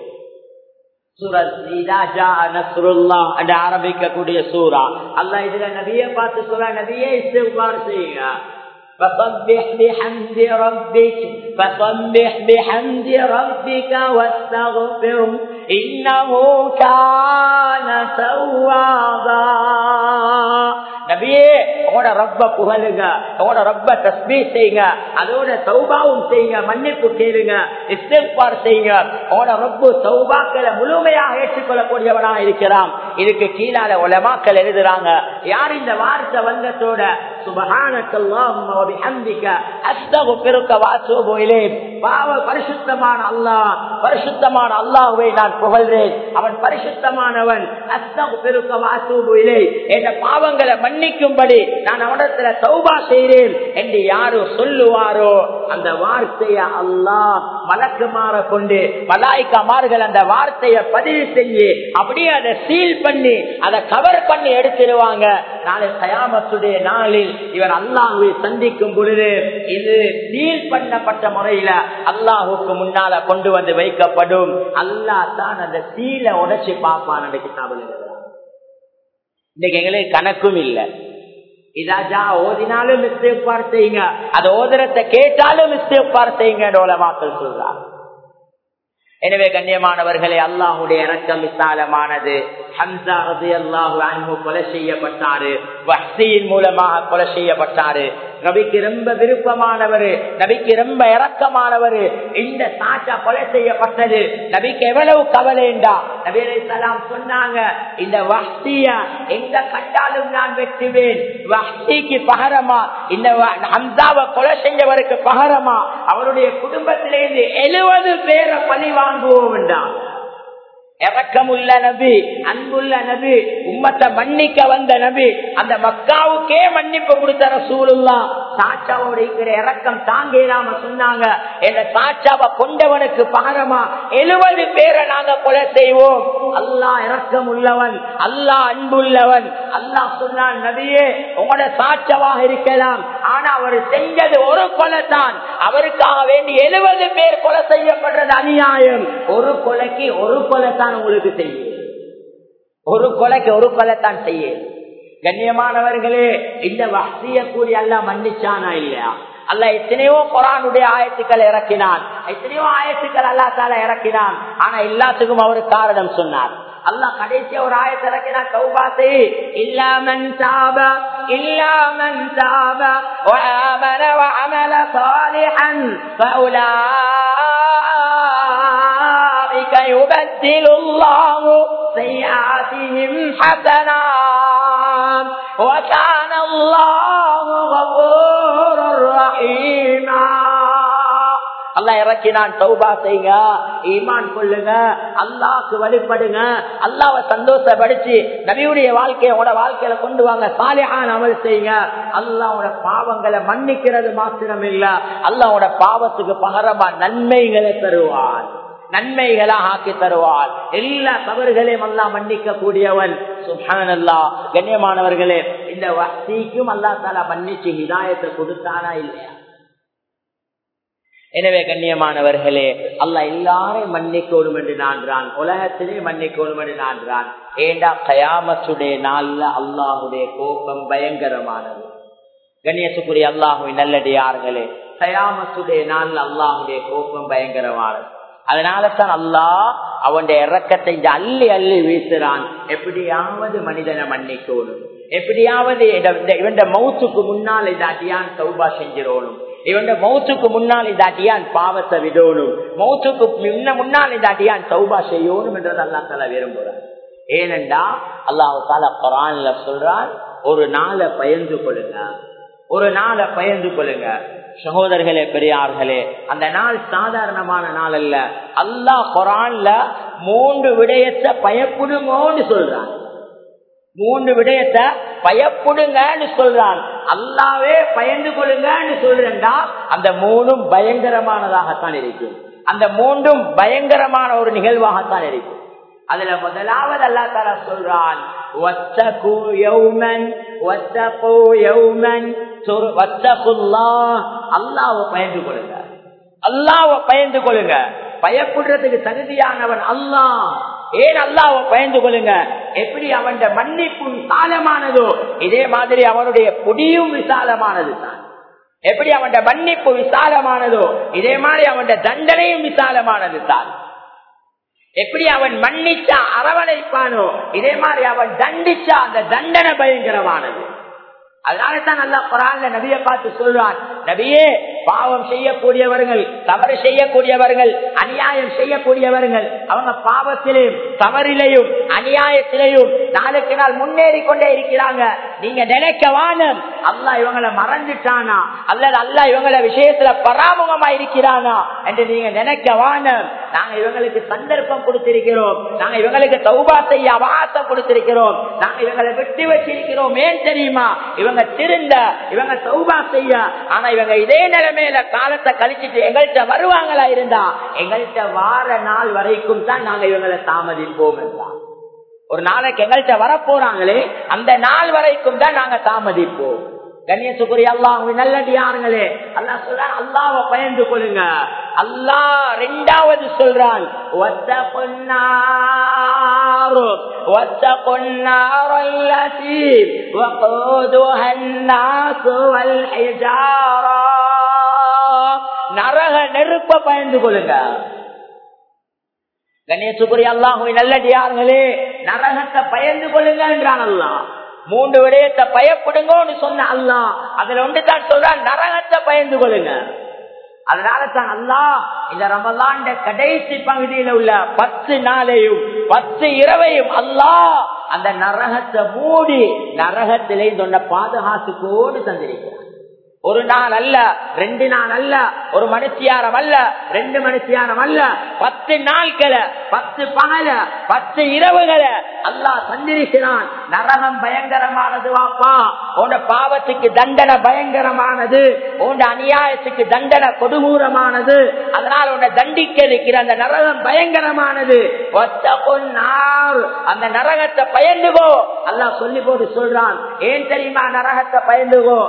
ஆரம்பிக்கக்கூடிய சூறா அல்ல இதுல நபிய பார்த்து சொல்ல நபியே இஸ்திஃபார் செய்யுங்க فصبح بحمد ربك فصبح بحمد ربك واستغفر إنه كان توابا நபியே உங்களோட ரப்ப புகழுங்க உங்களோட ரப்ப தஸ்மீ செய்யுங்க அதோட சௌபாவும் செய்யுங்க மன்னிப்பு கேளுங்க இஸ்திஃபார் செய்யுங்க உங்களோட ரப்பு சௌபாக்களை முழுமையாக ஏற்றுக்கொள்ளக்கூடியவனா இருக்கிறான் இதுக்கு கீழால உலமாக்கள் எழுதுறாங்க யார் இந்த வார்த்தை வந்தத்தோட பரிசுத்தமான அல்லாஹ் பரிசுத்தமான அல்லாஹுவை நான் புகழ்றேன் அவன் பரிசுத்தமானவன் அஸ்தகு பெருக்க வாசூபுயிலே என்ற பாவங்களை மன்னிக்கும்படி நான் அவனத்துல சௌபா செய்கிறேன் என்று யாரோ சொல்லுவாரோ அந்த வார்த்தைய அல்லாஹ் மலக்குமாற கொண்டு மலாய்க்கமார்கள் அந்த வார்த்தையை பதிவு செஞ்சு அப்படியே அதை சீல் பண்ணி அதை கவர் பண்ணி எடுத்துருவாங்க நாளை கயாமத்துடைய நாளில் இவர் அல்லாஹுவை சந்திக்கும் பொழுது இது சீல் பண்ணப்பட்ட முறையில அல்லாஹுக்கு முன்னால கொண்டு வந்து வைக்கப்படும் அல்லாஹ் தான் அந்த சீலை உடைச்சு பார்ப்பான் அந்த கிதாபில் இன்னைக்கு எங்களுக்கு கணக்கும் இல்லை இதாஜா ஓதினாலும் மிஸ்டேக் செய்யுங்க அது ஓதுறத கேட்டாலும் மிஸ்டேக் செய்யுங்க டோலமாக்கள் சொல்றாங்க எனவே கண்ணியமானவர்களே அல்லாஹுடைய இறக்கம் விசாலமானது ஹம்சா ரதி அல்லாஹு அன்பு கொலை செய்யப்பட்டாரு வஹ்சியின் மூலமாக கொலை செய்யப்பட்டாரு நபிக்கு ரொம்ப விருப்பமானவர் நபிக்கு ரொம்ப இறக்கமானவர் இந்த சாச்சா கொலை செய்யப்பட்டது நபிக்கு எவ்வளவு கவலைண்டா நபி சலாம் சொன்னாங்க இந்த வஹ்சிய எங்க கண்டாலும் நான் வெட்டுவேன் வஹ்சிக்கு பகரமா இந்த ஹம்சாவை கொலை செஞ்சவருக்கு பகரமா அவருடைய குடும்பத்திலிருந்து எழுபது பேரை பழி வாங்குவோம் என்றான் இறக்கமுள்ள நபி அன்புள்ள நபி உம்மத்தை மன்னிக்க வந்த நபி அந்த மக்காவுக்கே மன்னிப்பு கொடுத்த ரசூலுல்லா சாச்சாவோட இருக்கிற இறக்கம் தாங்க இல்லாம சொன்னாங்க என்ற சாச்சாவை கொண்டவனுக்கு பகரமா எழுபது பேரை நாங்க கொலை செய்வோம் அல்லாஹ் இறக்கம் உள்ளவன் அல்லாஹ் அன்புள்ளவன் அல்லாஹ் சொன்னான் நபியே உங்களோட சாட்சவாக இருக்கலாம் ஆனா அவர் செஞ்சது ஒரு கொலை தான் அவருக்காக வேண்டி எழுபது பேர் கொலை செய்யப்படுறது அநியாயம் ஒரு கொலைக்கு ஒரு கொலை தான் உங்களுக்கு செய்யும் ஒரு கொலைக்கு ஒரு கொலை தான் செய்ய கண்ணியமானவர்களே இந்த வசதிய கூடி அல்ல மன்னிச்சானா இல்லையா அல்ல எத்தனையோ குரானுடைய ஆயத்துக்கள் இறக்கினான் எத்தனையோ ஆயத்துக்கள் அல்லா தால இறக்கினான் ஆனா எல்லாத்துக்கும் அவர் காரணம் சொன்னார் அல்லாஹ் கடைசியா ஒரு ஆயத்தை இறக்கினா தௌபாத்தை இல்லாமன் சாப இல்லாமன் சாப وآمن وعمل صالحا فأولئك يبدل الله سيئاتهم حسنات وكان الله غفورا رحيما அல்லா இறக்கினான் தௌபா செய்யுங்க ஈமான் கொள்ளுங்க அல்லாஹ்க்கு வழிபடுங்க அல்லாவை சந்தோஷப்படுத்தி நபியுடைய வாழ்க்கையை உங்களோட வாழ்க்கையில கொண்டு வாங்க சாலிஹான் அமல் செய்யுங்க அல்லாவோட பாவங்களை மன்னிக்கிறது மாத்திரம் இல்ல அல்லாவோட பாவத்துக்கு பகரமா நன்மைகளை தருவான் நன்மைகளாக ஆக்கி தருவார் எல்லா தவறுகளையும் எல்லாம் மன்னிக்க கூடியவன் சுஹான் அல்லா கண்ணியமானவர்களே இந்த வசதிக்கும் அல்லா தாலா மன்னிச்சு ஹிதாயத்தை கொடுத்தானா இல்லையா எனவே கண்ணியமானவர்களே அல்ல எல்லாரையும் மன்னிக்கணும் என்று நான்றான் உலகத்திலே மன்னிக்கணும் என்று நான்றான் ஏண்டா கயாமத்துடைய நாள்ல அல்லாஹுடைய கோபம் பயங்கரமானது கண்ணியத்துக்குரிய அல்லாஹுவின் நல்லடியார்களே கயாமத்துடைய நாள்ல அல்லாஹுடைய கோபம் பயங்கரமானது அதனால தான் அல்லாஹ் அவனுடைய இறக்கத்தை இங்க அள்ளி அள்ளி வீசுறான் எப்படியாவது மனிதனை மன்னிக்கணும் எப்படியாவது இவன் மவுத்துக்கு முன்னால் இந்த அடியான் சௌபா செஞ்சிடணும் இவன் மௌத்துக்கு முன்னால் இந்த அடியான் பாவத்தை விடணும் மௌத்துக்கு முன்ன முன்னால் இந்த அடியான் சௌபா செய்யணும் என்றது அல்லா தலா விரும்புறான் ஏனென்றா அல்லாஹு தாலா குரான்ல சொல்றான் ஒரு நாளை பயந்து கொள்ளுங்க ஒரு நாளை பயந்து கொள்ளுங்க சகோதரர்களே பெரியார்களே அந்த நாள் சாதாரணமான நாள் அல்ல அல்லாஹ் குரான்ல மூன்று விடயத்தை பயப்படுமோன்னு சொல்றான் மூன்று விடயத்தை பயப்படுங்கன்னு சொல்றான் அல்லாவே பயந்து கொள்ளுங்கன்னு சொல்றா அந்த மூணும் பயங்கரமானதாகத்தான் இருக்கும் அந்த மூன்றும் பயங்கரமான ஒரு நிகழ்வாகத்தான் இருக்கும் அதுல முதலாவது அல்லா தாலா சொல்றான் அல்லாவை பயந்து கொள்ளுங்க அல்லாவை பயந்து கொள்ளுங்க பயப்படுறதுக்கு தகுதியானவன் அல்லாஹ் ஏன் அல்லாவை பயந்து கொள்ளுங்க எப்படி அவன் மன்னிப்பு விசாலமானதோ இதே மாதிரி அவனுடைய பொடியும் விசாலமானது தான் எப்படி அவன் மன்னிப்பு விசாலமானதோ இதே மாதிரி அவன் தண்டனையும் விசாலமானது தான் எப்படி அவன் மன்னிச்சா அரவணைப்பானோ இதே மாதிரி அவன் தண்டிச்சா அந்த தண்டனை பயங்கரமானது அதனால தான் நல்லா குரான்ல நபிய பார்த்து சொல்றான் நபியே பாவம் செய்யக்கூடியவர்கள் தவறு செய்யக்கூடியவர்கள் அநியாயம் செய்யக்கூடியவர்கள் அவங்க பாவத்திலையும் தவறிலையும் அநியாயத்திலையும் நாளுக்கு நாள் முன்னேறி கொண்டே இருக்கிறாங்க நீங்க நினைக்க வானம் அல்லா இவங்களை மறந்துட்டானா அல்லது அல்லா இவங்கள விஷயத்துல பராமுகமா இருக்கிறானா என்று நீங்க நினைக்க வானம் நாங்க இவங்களுக்கு சந்தர்ப்பம் கொடுத்திருக்கிறோம் நாங்க இவங்களுக்கு தௌபா செய்ய அவாசம் கொடுத்திருக்கிறோம் நாங்க இவங்களை வெட்டி வச்சிருக்கிறோம் ஏன் தெரியுமா இவங்க திருந்த இவங்க சௌபா செய்ய ஆனா இவங்க இதே நிலைமையில காலத்தை கழிச்சிட்டு எங்கள்கிட்ட வருவாங்களா இருந்தா எங்கள்கிட்ட வார நாள் வரைக்கும் தான் நாங்க இவங்களை தாமதிப்போம் என்றான் ஒரு நாளைக்கு எங்கள்கிட்ட வரப்போறாங்களே அந்த நாள் வரைக்கும் தான் நாங்க தாமதிப்போம் கண்ணியத்துக்குரிய அல்லாஹ் நல்லடியாருங்களே அல்லா சொல்ற அல்லாவை பயந்து கொள்ளுங்க அல்லாஹ் ரெண்டாவது சொல்றான் واتقوا النار التي وقودها الناس والحجارة நரக நெருப்ப பயந்து கொள்ளுங்க கணேசுக்குரிய அல்லாஹுவை நல்லடியார்களே நரகத்தை பயந்து கொள்ளுங்க என்றான் அல்லாஹ் மூன்று விடயத்தை பயப்படுங்கன்னு சொன்ன அல்லா அதுல ஒன்று தான் சொல்றான் நரகத்தை பயந்து கொள்ளுங்க அதனால தான் அல்லா இந்த ரமலாண்ட கடைசி பகுதியில உள்ள பத்து நாளையும் பத்து இரவையும் அல்லா அந்த நரகத்தை மூடி நரகத்திலே சொன்ன பாதுகாத்துக்கோடு தந்திருக்கிறான் ஒரு நாள் அல்ல ரெண்டு நாள் அல்ல ஒரு மனுஷியாரம் அல்ல ரெண்டு மனுஷியாரம் அல்ல பத்து நாட்களை பத்து பகல பத்து இரவுகளை அல்லாஹ் சந்திரிக்கிறான் நரகம் பயங்கரமானது வாப்பா உன் பாவத்துக்கு தண்டனை பயங்கரமானது உன் அநியாயத்துக்கு தண்டனை கொடூரமானது அதனால் உன்னை தண்டிக்க இருக்கிற அந்த நரகம் பயங்கரமானது அந்த நரகத்தை பயந்துகோ அல்லாஹ் சொல்லி போட்டு சொல்றான் ஏன் தெரியுமா நரகத்தை பயந்துகோ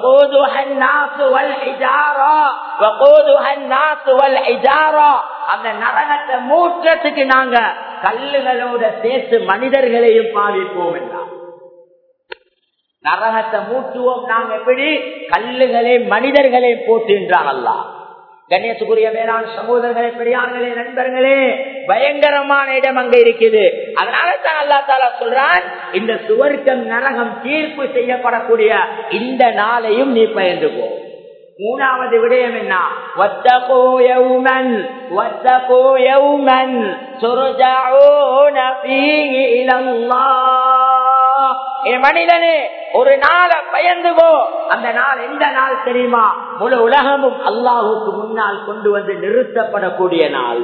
அந்த நரகத்தை மூற்றத்துக்கு நாங்க கல்லுகளோட சேர்த்து மனிதர்களையும் பாவிப்போம் என்றார் நரகத்தை மூட்டுவோம் நாங்க எப்படி கல்லுகளை மனிதர்களை போட்டுன்றான் அல்லா கணேசுக்குரிய மேலாண் சகோதரர்களே பெரியார்களே நண்பர்களே பயங்கரமான இடம் அங்க இருக்குது அதனால தான் அல்லா தாலா சொல்றான் இந்த சுவர்க்கம் நரகம் தீர்ப்பு செய்யப்படக்கூடிய இந்த நாளையும் நீ பயந்து போ மூணாவது விடயம் என்ன வத்தகோ யௌமன் வத்தகோ யௌமன் சுருஜாஊன ஃபீஹி இலல்லாஹ் ஏ மனிதனே ஒரு நாளை பயந்துகோ அந்த நாள் எந்த நாள் தெரியுமா முழு உலகமும் அல்லாஹுக்கு முன்னால் கொண்டு வந்து நிறுத்தப்படக்கூடிய நாள்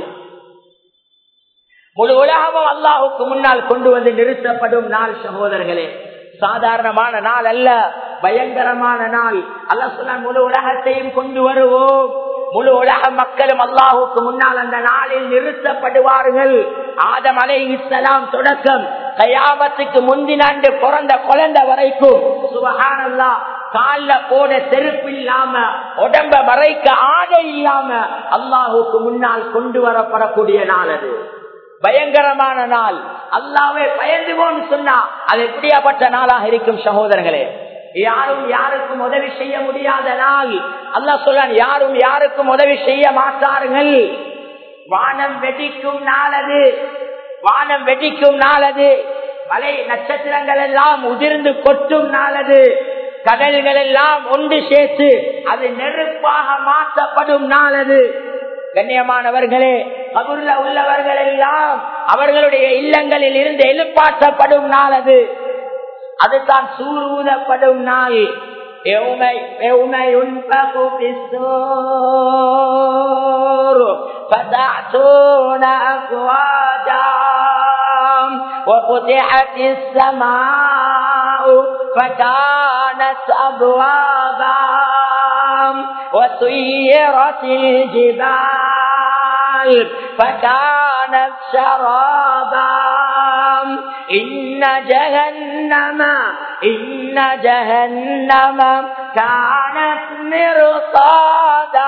முழு உலகமும் அல்லாஹுக்கு முன்னால் கொண்டு வந்து நிறுத்தப்படும் நாள் சகோதரர்களே சாதாரணமான நாள் அல்ல பயங்கரமான நாள் அல்ல சொல்ல முழு உலகத்தையும் கொண்டு வருவோம் முழு உலக மக்களும் அல்லாஹுக்கு முன்னால் அந்த நாளில் நிறுத்தப்படுவார்கள் ஆதம் அலை இஸ்லாம் தொடக்கம் கயாமத்துக்கு முந்தினாண்டு பிறந்த குழந்தை வரைக்கும் சுபகானல்லா கால போட செருப்பு இல்லாம உடம்ப மறைக்க ஆடை இல்லாம அல்லாஹுக்கு முன்னால் கொண்டு வரப்படக்கூடிய நாள் அது பயங்கரமான நாள் அல்லாவே பயந்துவோன்னு சொன்னா அது எப்படியாப்பட்ட நாளாக இருக்கும் சகோதரர்களே யாரும் யாருக்கும் உதவி செய்ய முடியாத நாள் அல்லா சொல்ல யாரும் யாருக்கும் உதவி செய்ய மாட்டார்கள் வானம் வெடிக்கும் நாளது வானம் வெடிக்கும் நாளது மலை நட்சத்திரங்கள் எல்லாம் உதிர்ந்து கொட்டும் நாளது கடல்கள் எல்லாம் ஒன்று சேர்த்து அது நெருப்பாக மாற்றப்படும் நாளது கண்ணியமானவர்களே கபூர்ல உள்ளவர்கள் எல்லாம் அவர்களுடைய இல்லங்களில் இருந்து எழுப்பாற்றப்படும் நாள் அது அதுதான் சூர் ஊதப்படும் நாள் وفتحت السماء فكانت أبوابا وسيرت الجبال فكانت شرابا إن جهنم إن جهنم كانت مرصادا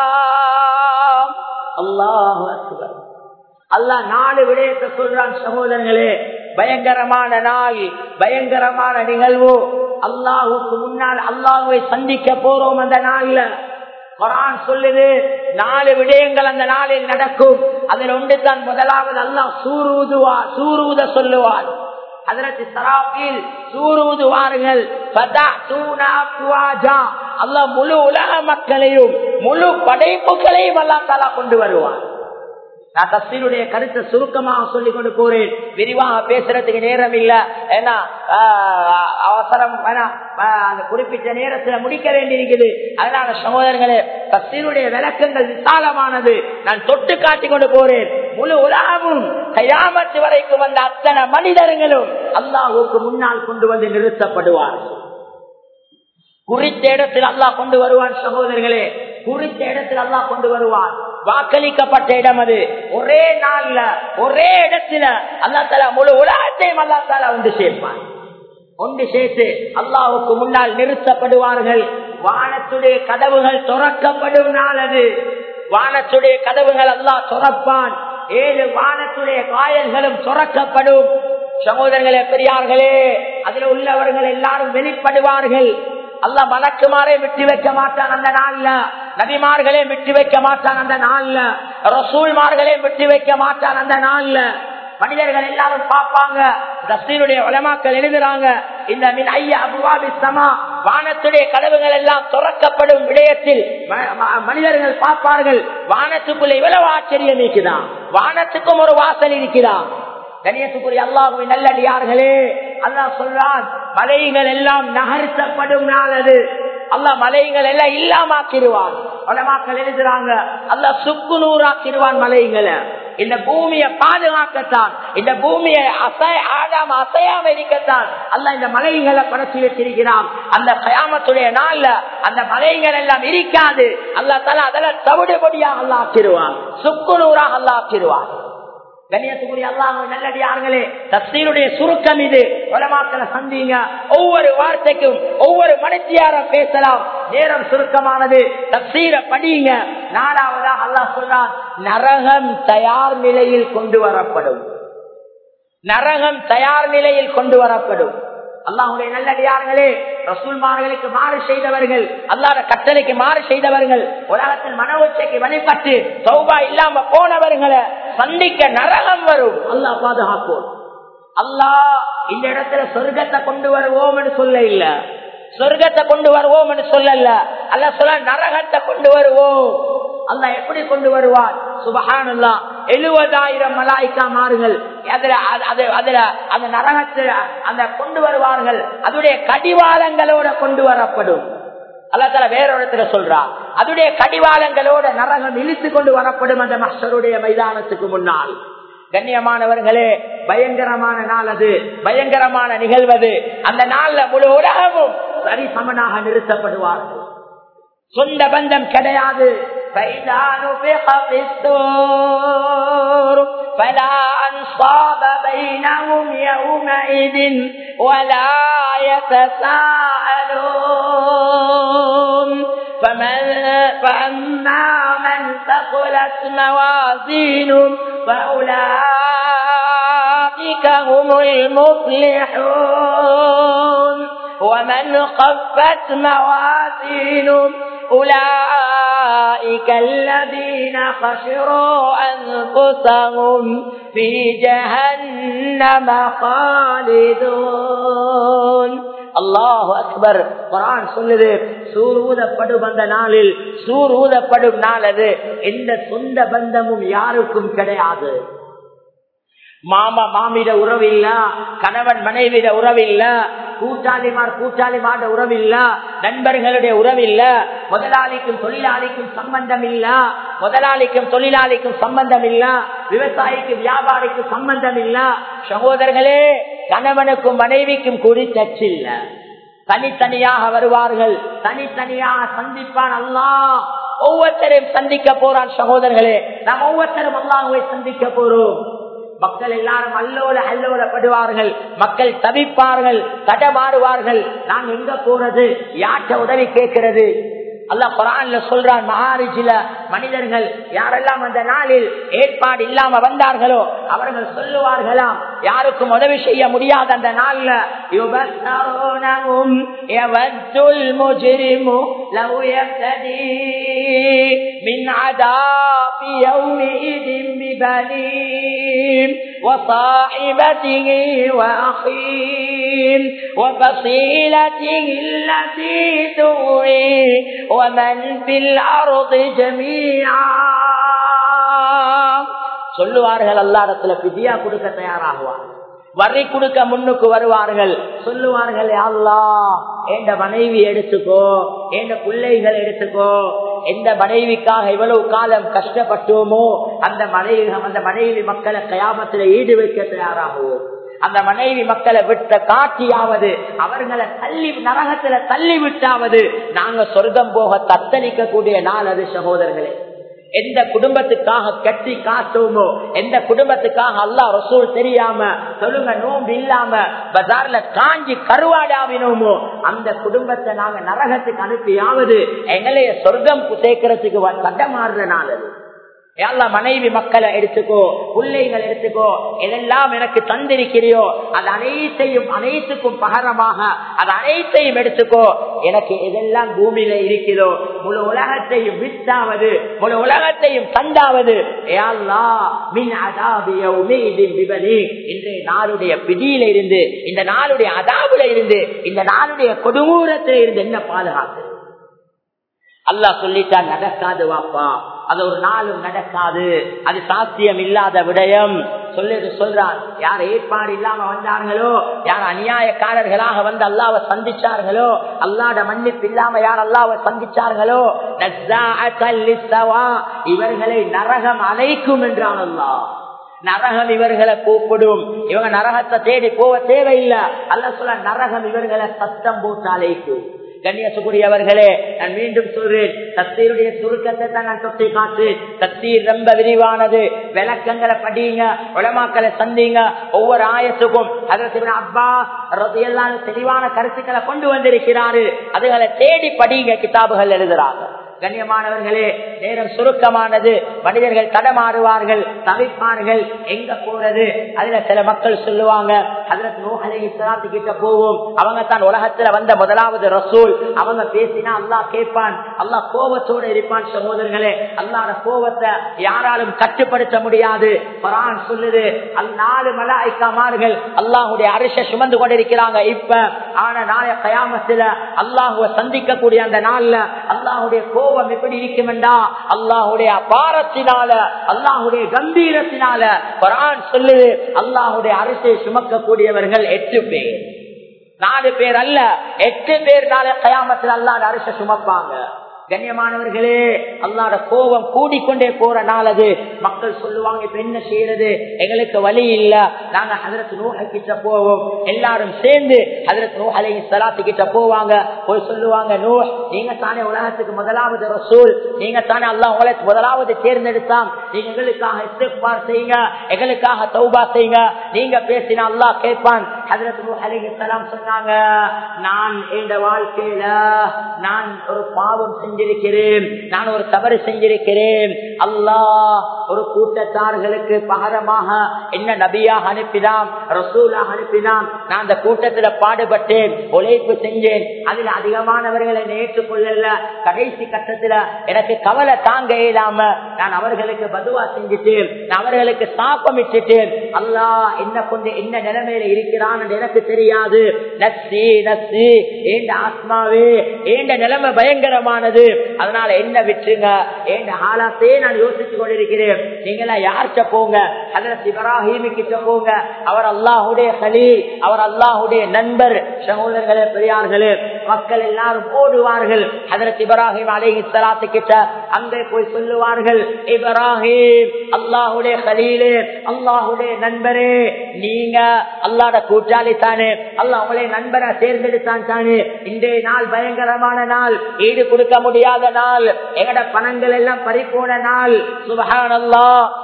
الله أكبر அல்லாஹ் நாலு விடயத்தை சொல்றான் சகோதரர்களே பயங்கரமான நாள் பயங்கரமான நிகழ்வு அல்லாஹுக்கு முன்னால் அல்லாஹுவை சந்திக்க போறோம் அந்த நாள்ல குரான் சொல்லுது நாலு விடயங்கள் அந்த நாளில் நடக்கும் அதில் ஒன்று தான் முதலாவது அல்லாஹ் சூரூதுவா சூரூத சொல்லுவார் அதற்கு சராபில் சூரூதுவார்கள் அல்லாஹ் முழு உலக மக்களையும் முழு படைப்புகளையும் அல்லா தாலா கொண்டு வருவார் நான் தஸ்தீனுடைய கருத்தை சுருக்கமாக சொல்லிக் கொண்டு போறேன் விரிவாக பேசுறதுக்கு நேரம் இல்ல ஏன்னா அவசரம் அந்த குறிப்பிட்ட நேரத்துல முடிக்க வேண்டியிருக்குது அதனால சகோதரர்களே தஸ்தீனுடைய விளக்கங்கள் விசாலமானது நான் தொட்டு காட்டி கொண்டு போறேன் முழு உலகமும் கையாமத்து வரைக்கும் வந்த அத்தனை மனிதர்களும் அல்லாஹுக்கு முன்னால் கொண்டு வந்து நிறுத்தப்படுவார்கள் குறித்த இடத்தில் அல்லாஹ் கொண்டு வருவான் சகோதரர்களே குறித்த இடத்தில் அல்லாஹ் கொண்டு வருவான் வாக்களிக்கப்பட்ட இடம் அது ஒரே நாள்ல ஒரே இடத்துல அல்லா தலா முழு உலகத்தையும் அல்லா தாலா ஒன்று சேர்ப்பான் ஒன்று சேர்த்து அல்லாவுக்கு முன்னால் நிறுத்தப்படுவார்கள் வானத்துடைய கதவுகள் துறக்கப்படும் நாள் அது வானத்துடைய கதவுகள் அல்லாஹ் துறப்பான் ஏழு வானத்துடைய காயல்களும் துறக்கப்படும் சகோதரர்களே பெரியார்களே அதில் உள்ளவர்கள் எல்லாரும் வெளிப்படுவார்கள் அல்ல மலக்குமாரே விட்டு வைக்க மாட்டான் அந்த நாள்ல நபிமார்களே விட்டு வைக்க மாட்டான் அந்த நாள்ல ரசூல்மார்களே விட்டு வைக்க மாட்டான் அந்த நாள்ல மனிதர்கள் எல்லாரும் பார்ப்பாங்க தஸ்தீனுடைய உலமாக்கள் எழுதுறாங்க இந்த மின் ஐயா அபுவாபி சமா வானத்துடைய கதவுகள் எல்லாம் துறக்கப்படும் விடயத்தில் மனிதர்கள் பார்ப்பார்கள் வானத்துக்குள்ள இவ்வளவு ஆச்சரியம் இருக்குதான் வானத்துக்கும் ஒரு வாசல் இருக்குதான் கணியத்துக்குரிய அல்லாஹுவின் நல்லடியார்களே அல்லாஹ் சொல்றான் மலைகள் எல்லாம் நகர்த்தப்படும் நாள் அது அல்லா மலைகள் எல்லாம் இல்லாமாக்கிடுவான் உலமாக்கள் எழுதுறாங்க அல்லா சுக்கு நூறாக்கிடுவான் மலைகளை இந்த பூமியை பாதுகாக்கத்தான் இந்த பூமியை அசை ஆடாம அசையாம இருக்கத்தான் அல்ல இந்த மலைகளை படைச்சு வச்சிருக்கிறான் அந்த கயாமத்துடைய நாள்ல அந்த மலைகள் எல்லாம் இருக்காது அல்லா தலா அதெல்லாம் தவிடுபடியாக அல்லா ஆக்கிடுவான் சுக்கு நூறாக அல்லா ஆக்கிடுவான் கண்ணியத்துக்குரிய அல்லாஹ் நல்லடியார்களே தஸ்தீருடைய சுருக்கம் இது உலமாக்களை சந்திங்க ஒவ்வொரு வார்த்தைக்கும் ஒவ்வொரு மனுஷியாரம் பேசலாம் நேரம் சுருக்கமானது தஸ்தீர படியுங்க நாலாவதாக அல்லாஹ் சொல்றான் நரகம் தயார் நிலையில் கொண்டு வரப்படும் நரகம் தயார் நிலையில் கொண்டு வரப்படும் அல்லாஹுடைய நல்லடியார்களே ரசூல்மார்களுக்கு மாறு செய்தவர்கள் அல்லாத கட்டளைக்கு மாறு செய்தவர்கள் உலகத்தில் மன உச்சைக்கு வழிபட்டு சௌபா இல்லாம போனவர்களை சந்திக்க நரகம் வரும் அல்லாஹ் பாதுகாப்போம் அல்லாஹ் இந்த இடத்துல சொர்க்கத்தை கொண்டு வருவோம் சொல்ல இல்ல சொர்க்கத்தை கொண்டு வருவோம் சொல்லல அல்ல சொல்ல நரகத்தை கொண்டு வருவோம் அல்ல எப்படி கொண்டு வருவார் சுபஹானல்லா எழுபதாயிரம் மலாய்க்கா மாறுகள் அதுல அதுல அந்த நரகத்தில் அந்த கொண்டு வருவார்கள் அதனுடைய கடிவாளங்களோட கொண்டு வரப்படும் அல்லா வேற இடத்துல சொல்றார் அதுடைய கடிவாளங்களோட நரகம் இழுத்து கொண்டு வரப்படும் அந்த மஸ்டருடைய மைதானத்துக்கு முன்னால் கண்ணியமானவர்களே பயங்கரமான நாள் அது பயங்கரமான நிகழ்வது அந்த நாள்ல முழு உலகமும் சரி சமனாக நிறுத்தப்படுவார்கள் சொந்த பந்தம் கிடையாது فإذا نفخ في السور فلا أنصاب بينهم يومئذ ولا يتساءلون فمن فأما من ثقلت موازينهم فأولئك هم المفلحون ومن خفت موازينهم أولئك الذين خسروا أنفسهم في جهنم خالدون அல்லாஹு அக்பர் குரான் சொல்லுது சூர் ஊதப்படும் அந்த நாளில் சூர் ஊதப்படும் நாள் அது எந்த சொந்த பந்தமும் யாருக்கும் கிடையாது மாமா மாமிட உறவில்ல கணவன் மனைவிட உறவில்ல கூட்டாளிமார் கூட்டாளிமாட உறவில்ல நண்பர்களுடைய உறவில்ல முதலாளிக்கும் தொழிலாளிக்கும் சம்பந்தம் இல்ல முதலாளிக்கும் தொழிலாளிக்கும் சம்பந்தம் இல்ல விவசாயிக்கும் வியாபாரிக்கும் சம்பந்தம் இல்ல சகோதரர்களே கணவனுக்கும் மனைவிக்கும் கூடி தச்சில்ல தனித்தனியாக வருவார்கள் தனித்தனியாக சந்திப்பான் அல்லா ஒவ்வொருத்தரையும் சந்திக்க போறான் சகோதரர்களே நாம் ஒவ்வொருத்தரும் அல்லாஹுவை சந்திக்க போறோம் மக்கள் எல்லாரும் அல்லோல அல்லோலப்படுவார்கள் மக்கள் தவிப்பார்கள் தடமாறுவார்கள் நான் எங்க போறது யார்கிட்ட உதவி கேட்கிறது அல்ல குரான்ல சொல்றான் மகாரிஜில மனிதர்கள் யாரெல்லாம் அந்த நாளில் ஏற்பாடு இல்லாம வந்தார்களோ அவர்கள் சொல்லுவார்களாம் யாருக்கும் உதவி செய்ய முடியாத அந்த நாள்ல من عذاب يومئذ ببنين وصاحبته وأخيه وفصيلته التي تؤويه ومن في الأرض جميعا சொல்லுவார்கள் அல்லாடத்துல பிதியா கொடுக்க தயாராகுவார் வரி கொடுக்க முன்னுக்கு வருவார்கள் சொல்லுவார்கள் அல்லா எந்த மனைவி எடுத்துக்கோ எந்த பிள்ளைகள் எடுத்துக்கோ எந்த மனைவிக்காக இவ்வளவு காலம் கஷ்டப்பட்டோமோ அந்த மனைவி அந்த மனைவி மக்களை கயாமத்தில் ஈடு வைக்க தயாராகுவோம் அந்த மனைவி மக்களை விட்ட காட்சியாவது அவர்களை தள்ளி நரகத்துல தள்ளி விட்டாவது நாங்க சொர்க்கம் போக தத்தளிக்க கூடிய நாள் அது சகோதரர்களே எந்த குடும்பத்துக்காக கட்டி காத்தோமோ எந்த குடும்பத்துக்காக அல்லா ரசூல் தெரியாம சொல்லுங்க நோம்பு இல்லாம பஜார்ல காஞ்சி கருவாடாவினோமோ அந்த குடும்பத்தை நாங்க நரகத்துக்கு அனுப்பியாவது எங்களைய சொர்க்கம் சேர்க்கறதுக்கு தட்டமாறுற நாள் அது எல்லாம் மனைவி மக்களை எடுத்துக்கோ பிள்ளைகள் எடுத்துக்கோ எதெல்லாம் எனக்கு தந்திருக்கிறியோ அது அனைத்தையும் அனைத்துக்கும் பகரமாக அது அனைத்தையும் எடுத்துக்கோ எனக்கு எதெல்லாம் பூமியில இருக்கிறதோ முழு உலகத்தையும் வித்தாவது முழு உலகத்தையும் தந்தாவது இன்றைய நாளுடைய பிடியில இருந்து இந்த நாளுடைய அதாவுல இருந்து இந்த நாளுடைய கொடுமூரத்தில இருந்து என்ன பாதுகாத்து அல்லா சொல்லிட்டா நடக்காது வாப்பா அது ஒரு நாளும் நடக்காது அது சாத்தியம் இல்லாத விடயம் சொல்லிட்டு சொல்றான் யார் ஏற்பாடு இல்லாம வந்தார்களோ யார் அநியாயக்காரர்களாக வந்து அல்லாவை சந்திச்சார்களோ அல்லாட மன்னிப்பு இல்லாம யார் அல்லாவை சந்திச்சார்களோ இவர்களை நரகம் அழைக்கும் என்றான் அல்லா நரகம் இவர்களை கூப்பிடும் இவங்க நரகத்தை தேடி போக தேவையில்லை அல்ல சொல்ல நரகம் இவர்களை சத்தம் போட்டு அழைக்கும் கண்ணியசுக்குரியவர்களே நான் மீண்டும் சொல்றேன் தத்தீருடைய சுருக்கத்தை தான் நான் தொட்டி காட்டு தத்தீர் ரொம்ப விரிவானது விளக்கங்களை படிங்க உலமாக்களை சந்திங்க ஒவ்வொரு ஆயத்துக்கும் அதற்கு அப்பா எல்லாம் தெளிவான கருத்துக்களை கொண்டு வந்திருக்கிறாரு அதுகளை தேடி படிங்க கிதாபுகள் எழுதுறாங்க கண்ணியமானவர்களே நேரம் சுருக்கமானது மனிதர்கள் தடமாறுவார்கள் தவிப்பார்கள் எங்க போறது அதுல சில மக்கள் சொல்லுவாங்க அதுல நோகலை இஸ்லாத்து கிட்ட போவோம் அவங்க தான் உலகத்துல வந்த முதலாவது ரசூல் அவங்க பேசினா அல்லா கேட்பான் அல்லா கோபத்தோட இருப்பான் சகோதரர்களே அல்லாத கோபத்தை யாராலும் கட்டுப்படுத்த முடியாது பரான் சொல்லுது அல் நாலு மலாய்க்காமார்கள் அல்லாஹுடைய அரிச சுமந்து கொண்டிருக்கிறாங்க இப்ப ஆனா நாளைய கயாமத்துல அல்லாஹுவ சந்திக்கக்கூடிய அந்த நாள்ல அல்லாஹுடைய கோபம் எப்படி இருக்குமெண்டா அல்லாஹுடைய பாரத்தினால அல்லாஹுடைய கம்பீரத்தினால குரான் சொல்லுது அல்லாஹுடைய அரசை சுமக்கக்கூடியவர்கள் எட்டு பேர் நாலு பேர் அல்ல எட்டு பேர் நாளை கயாமத்தில் அல்லாத அரசை சுமப்பாங்க கண்ணியமானவர்களே அல்லாட கோபம் கூடிக்கொண்டே போற நாள் அது மக்கள் சொல்லுவாங்க இப்ப என்ன செய்யறது எங்களுக்கு வழி இல்ல நாங்க ஹதரத் நூஹ கிட்ட போவோம் எல்லாரும் சேர்ந்து ஹதரத் நூஹ் அலை சலாத்து கிட்ட போவாங்க போய் சொல்லுவாங்க நூ நீங்க தானே உலகத்துக்கு முதலாவது ரசூல் நீங்க தானே அல்லா உங்களுக்கு முதலாவது தேர்ந்தெடுத்தான் நீங்க எங்களுக்காக இஸ்திக்பார் செய்யுங்க எங்களுக்காக தௌபா செய்யுங்க நீங்க பேசினா அல்லா கேட்பான் ஹதரத் நூஹ் அலை சலாம் சொன்னாங்க நான் இந்த வாழ்க்கையில நான் ஒரு பாவம் செஞ்சிருக்கிறேன் நான் ஒரு தவறு செஞ்சிருக்கிறேன் அல்லாஹ் ஒரு கூட்டத்தார்களுக்கு பகரமாக என்ன நபியாக அனுப்பினான் ரசூலாக அனுப்பினான் நான் அந்த கூட்டத்துல பாடுபட்டேன் உழைப்பு செஞ்சேன் அதுல அதிகமானவர்களை ஏற்றுக்கொள்ளல கடைசி கட்டத்துல எனக்கு கவலை தாங்க இயலாம நான் அவர்களுக்கு பதுவா செஞ்சுட்டேன் நான் அவர்களுக்கு சாப்பமிட்டுட்டேன் அல்லாஹ் என்ன கொண்டு என்ன நிலைமையில இருக்கிறான் எனக்கு தெரியாது நச்சி நச்சி ஏண்ட ஆத்மாவே ஏண்ட நிலைமை பயங்கரமானது அதனால என்ன விட்டுருங்க ஏண்ட ஆளாத்தே நான் யோசிச்சு கொண்டிருக்கிறேன் நீங்களா யார்கிட்ட போங்க அதற்கு இப்ராஹிமி கிட்ட போங்க அவர் அல்லாஹுடைய கலீல் அவர் அல்லாஹுடைய நண்பர் சகோதரர்களே பெரியார்களே மக்கள் எல்லாரும் ஓடுவார்கள் அதற்கு இப்ராஹிம் அலேஹி சலாத்து கிட்ட அங்கே போய் சொல்லுவார்கள் இப்ராஹிம் அல்லாஹுடைய கலீலே அல்லாஹுடைய நண்பரே நீங்க அல்லாட கூட்டாளி தானே அல்லாஹ் உங்களை நண்பரை தேர்ந்தெடுத்தான் தானே இன்றைய நாள் பயங்கரமான நாள் ஈடு கொடுக்க முடியாத நாள் எங்கட பணங்கள் எல்லாம் பறிப்போன நாள் சுபஹான் அல்லா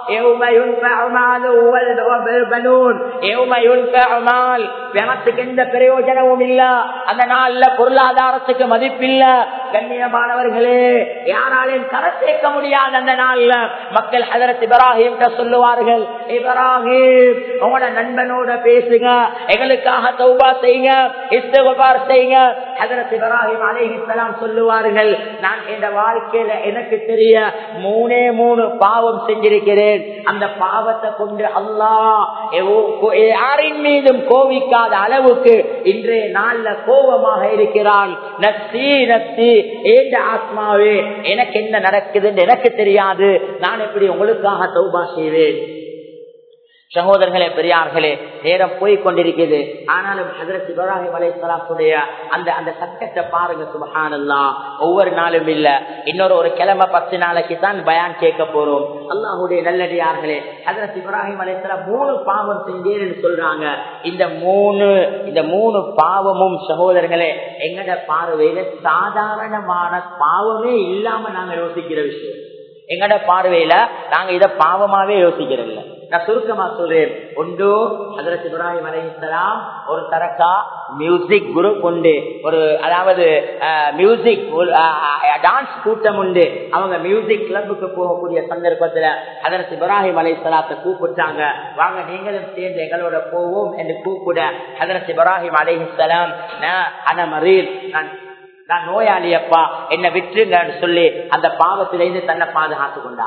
எனக்கு எந்த பிரயோஜனமும் இல்ல அந்த நாள்ல பொருளாதாரத்துக்கு மதிப்பில்ல கண்ணியமானவர்களே யாராலையும் கரை சேர்க்க முடியாது அந்த நாள்ல மக்கள் ஹதரத் இப்ராஹிம் சொல்லுவார்கள் இப்ராஹிம் உங்களோட நண்பனோட பேசுங்க எங்களுக்காக தௌபா செய்யுங்க இஸ்தகுபார் செய்யுங்க ஹதரத் இப்ராஹிம் அலைஹிஸ்ஸலாம் சொல்லுவார்கள் நான் என் வாழ்க்கையில எனக்கு தெரிய மூணே மூணு பாவம் செஞ்சிருக்கிறேன் அந்த பாவத்தை கொண்டு அல்லாஹ் யாரின் மீதும் கோவிக்காத அளவுக்கு இன்றைய நாள்ல கோபமாக இருக்கிறான் நத்தி நத்தி ஏண்ட ஆத்மாவே எனக்கு என்ன நடக்குதுன்னு எனக்கு தெரியாது நான் எப்படி உங்களுக்காக தௌபா செய்வேன் சகோதரர்களே பெரியார்களே நேரம் போய் கொண்டிருக்கிறது ஆனாலும் ஹதரத் இப்ராஹிம் அலைசலாத்துடைய அந்த அந்த சட்டத்தை பாருங்க சுபஹானல்லா ஒவ்வொரு நாளும் இல்ல இன்னொரு ஒரு கிழமை பத்து நாளைக்கு தான் பயான் கேட்க போறோம் அல்லாஹுடைய நல்லடியார்களே ஹதரத் இப்ராஹிம் அலைசலாம் மூணு பாவம் செஞ்சேன்னு சொல்றாங்க இந்த மூணு இந்த மூணு பாவமும் சகோதரர்களே எங்கட பார்வையில சாதாரணமான பாவமே இல்லாம நாங்க யோசிக்கிற விஷயம் எங்கட பார்வையில நாங்க இத பாவமாவே யோசிக்கிறோம் நான் சுருக்கமா சொல்றேன் ஒன்று ஹதரத் இப்ராஹிம் அலைஹிஸ்ஸலாம் ஒரு தரக்கா மியூசிக் குரூப் உண்டு ஒரு அதாவது மியூசிக் டான்ஸ் கூட்டம் உண்டு அவங்க மியூசிக் கிளப்புக்கு போகக்கூடிய சந்தர்ப்பத்துல ஹதரத் இப்ராஹிம் அலைஹிஸ்ஸலாத்தை கூப்பிட்டாங்க வாங்க நீங்களும் சேர்ந்து எங்களோட போவோம் என்று கூப்பிட ஹதரத் இப்ராஹிம் அலைஹிஸ்ஸலாம் அன மரீர் நான் நான் நோயாளி அப்பா என்ன விட்டுருங்கன்னு சொல்லி அந்த பாவத்திலிருந்து தன்னை பாதுகாத்து கொண்டார்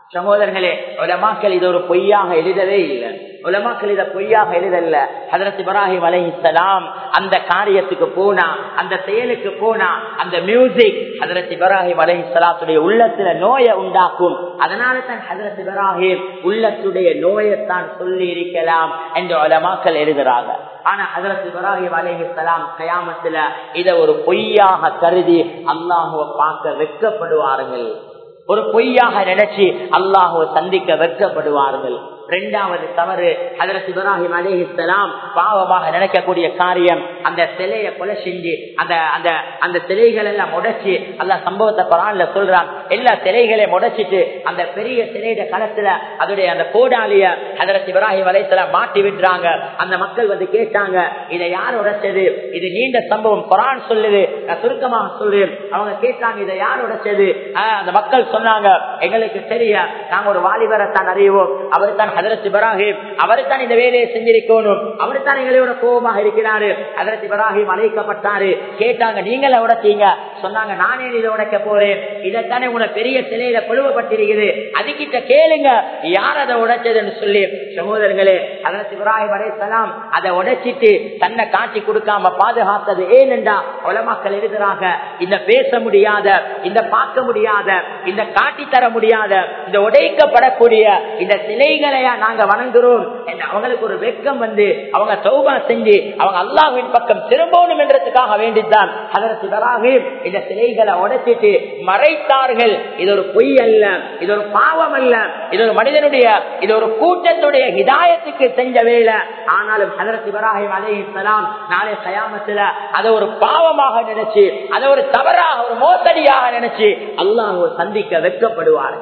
சகோதரர்களே உலமாக்கள் இது ஒரு பொய்யாக எழுதவே இல்லை உலமாக்கள் இதை பொய்யாக எழுதல்ல ஹதரத் இப்ராஹிம் அலைஹிஸ்ஸலாம் அந்த காரியத்துக்கு போனா அந்த செயலுக்கு போனா அந்த மியூசிக் ஹதரத் இப்ராஹிம் அலைஹிஸ்ஸலாத்துடைய உள்ளத்துல நோயை உண்டாக்கும் அதனால தான் ஹதரத் இப்ராஹிம் உள்ளத்துடைய நோயைத்தான் சொல்லி இருக்கலாம் என்று உலமாக்கள் எழுதுறாங்க ஆனா ஹதரத் இப்ராஹிம் அலைஹிஸ்ஸலாம் கயாமத்துல இதை ஒரு பொய்யாக கருதி அல்லாஹுவை பார்க்க வெட்கப்படுவார்கள் ஒரு பொய்யாக நினைச்சு அல்லாஹுவை சந்திக்க வெட்கப்படுவார்கள் இரண்டாவது தவறு ஹதரத் இப்ராஹிம் அலிஹிஸ்லாம் பாவமாக நினைக்கக்கூடிய காரியம் அந்த சிலையை கொலை செஞ்சு அந்த அந்த அந்த சிலைகள் எல்லாம் உடைச்சு அல்ல சம்பவத்தை பரான்ல சொல்றான் எல்லா சிலைகளையும் உடைச்சிட்டு அந்த பெரிய சிலையிட களத்துல அதோடைய அந்த கோடாலிய ஹதரத் இப்ராஹிம் அலைத்தலாம் மாட்டி விட்டுறாங்க அந்த மக்கள் வந்து கேட்டாங்க இதை யார் உடைச்சது இது நீண்ட சம்பவம் குரான் சொல்லுது நான் சுருக்கமாக சொல்றேன் அவங்க கேட்டாங்க இதை யார் உடைச்சது ஆஹ் அந்த மக்கள் சொன்னாங்க எங்களுக்கு தெரிய நாங்க ஒரு வாலிபரை தான் அறிவோம் அவர் தான் ஹதரத் இப்ராஹிம் அவர் தான் இந்த வேலையை செஞ்சிருக்கணும் அவர் தான் எங்களோட கோபமாக இருக்கிறாரு ஹதரத் இப்ராஹிம் அழைக்கப்பட்டாரு கேட்டாங்க நீங்கள உடைச்சீங்க சொன்னாங்க நானே இதை உடைக்க போறேன் இதைத்தானே உன பெரிய சிலையில கொழுவப்பட்டிருக்குது அதுகிட்ட கேளுங்க யார் அதை உடைச்சதுன்னு சொல்லி சகோதரர்களே ஹதரத் இப்ராஹிம் அலைசலாம் அதை உடைச்சிட்டு தன்னை காட்டி கொடுக்காம பாதுகாத்தது ஏனென்றா உலமாக்கள் எழுதுறாங்க இந்த பேச முடியாத இந்த பார்க்க முடியாத இந்த காட்டி தர முடியாத இந்த உடைக்கப்படக்கூடிய இந்த சிலைகளையா நாங்க வணங்குறோம் என்று அவங்களுக்கு ஒரு வெக்கம் வந்து அவங்க சௌபா செஞ்சு அவங்க அல்லாஹின் பக்கம் திரும்பணும் என்றதுக்காக வேண்டித்தான் அதற்கு இப்ராஹிம் இந்த சிலைகளை உடைச்சிட்டு மறைத்தார்கள் இது ஒரு பொய் அல்ல இது ஒரு பாவம் அல்ல இது ஒரு மனிதனுடைய இது ஒரு கூட்டத்துடைய ஹிதாயத்துக்கு செஞ்ச வேலை ஆனாலும் ஹதரத் இப்ராஹிம் அலைஹிஸ்ஸலாம் நாளை கயாமத்துல அதை ஒரு பாவமாக நினைச்சு அதை ஒரு தவறாக ஒரு மோசடியாக நினைச்சு அல்லாஹ் சந்திக்க வெட்கப்படுவார்கள்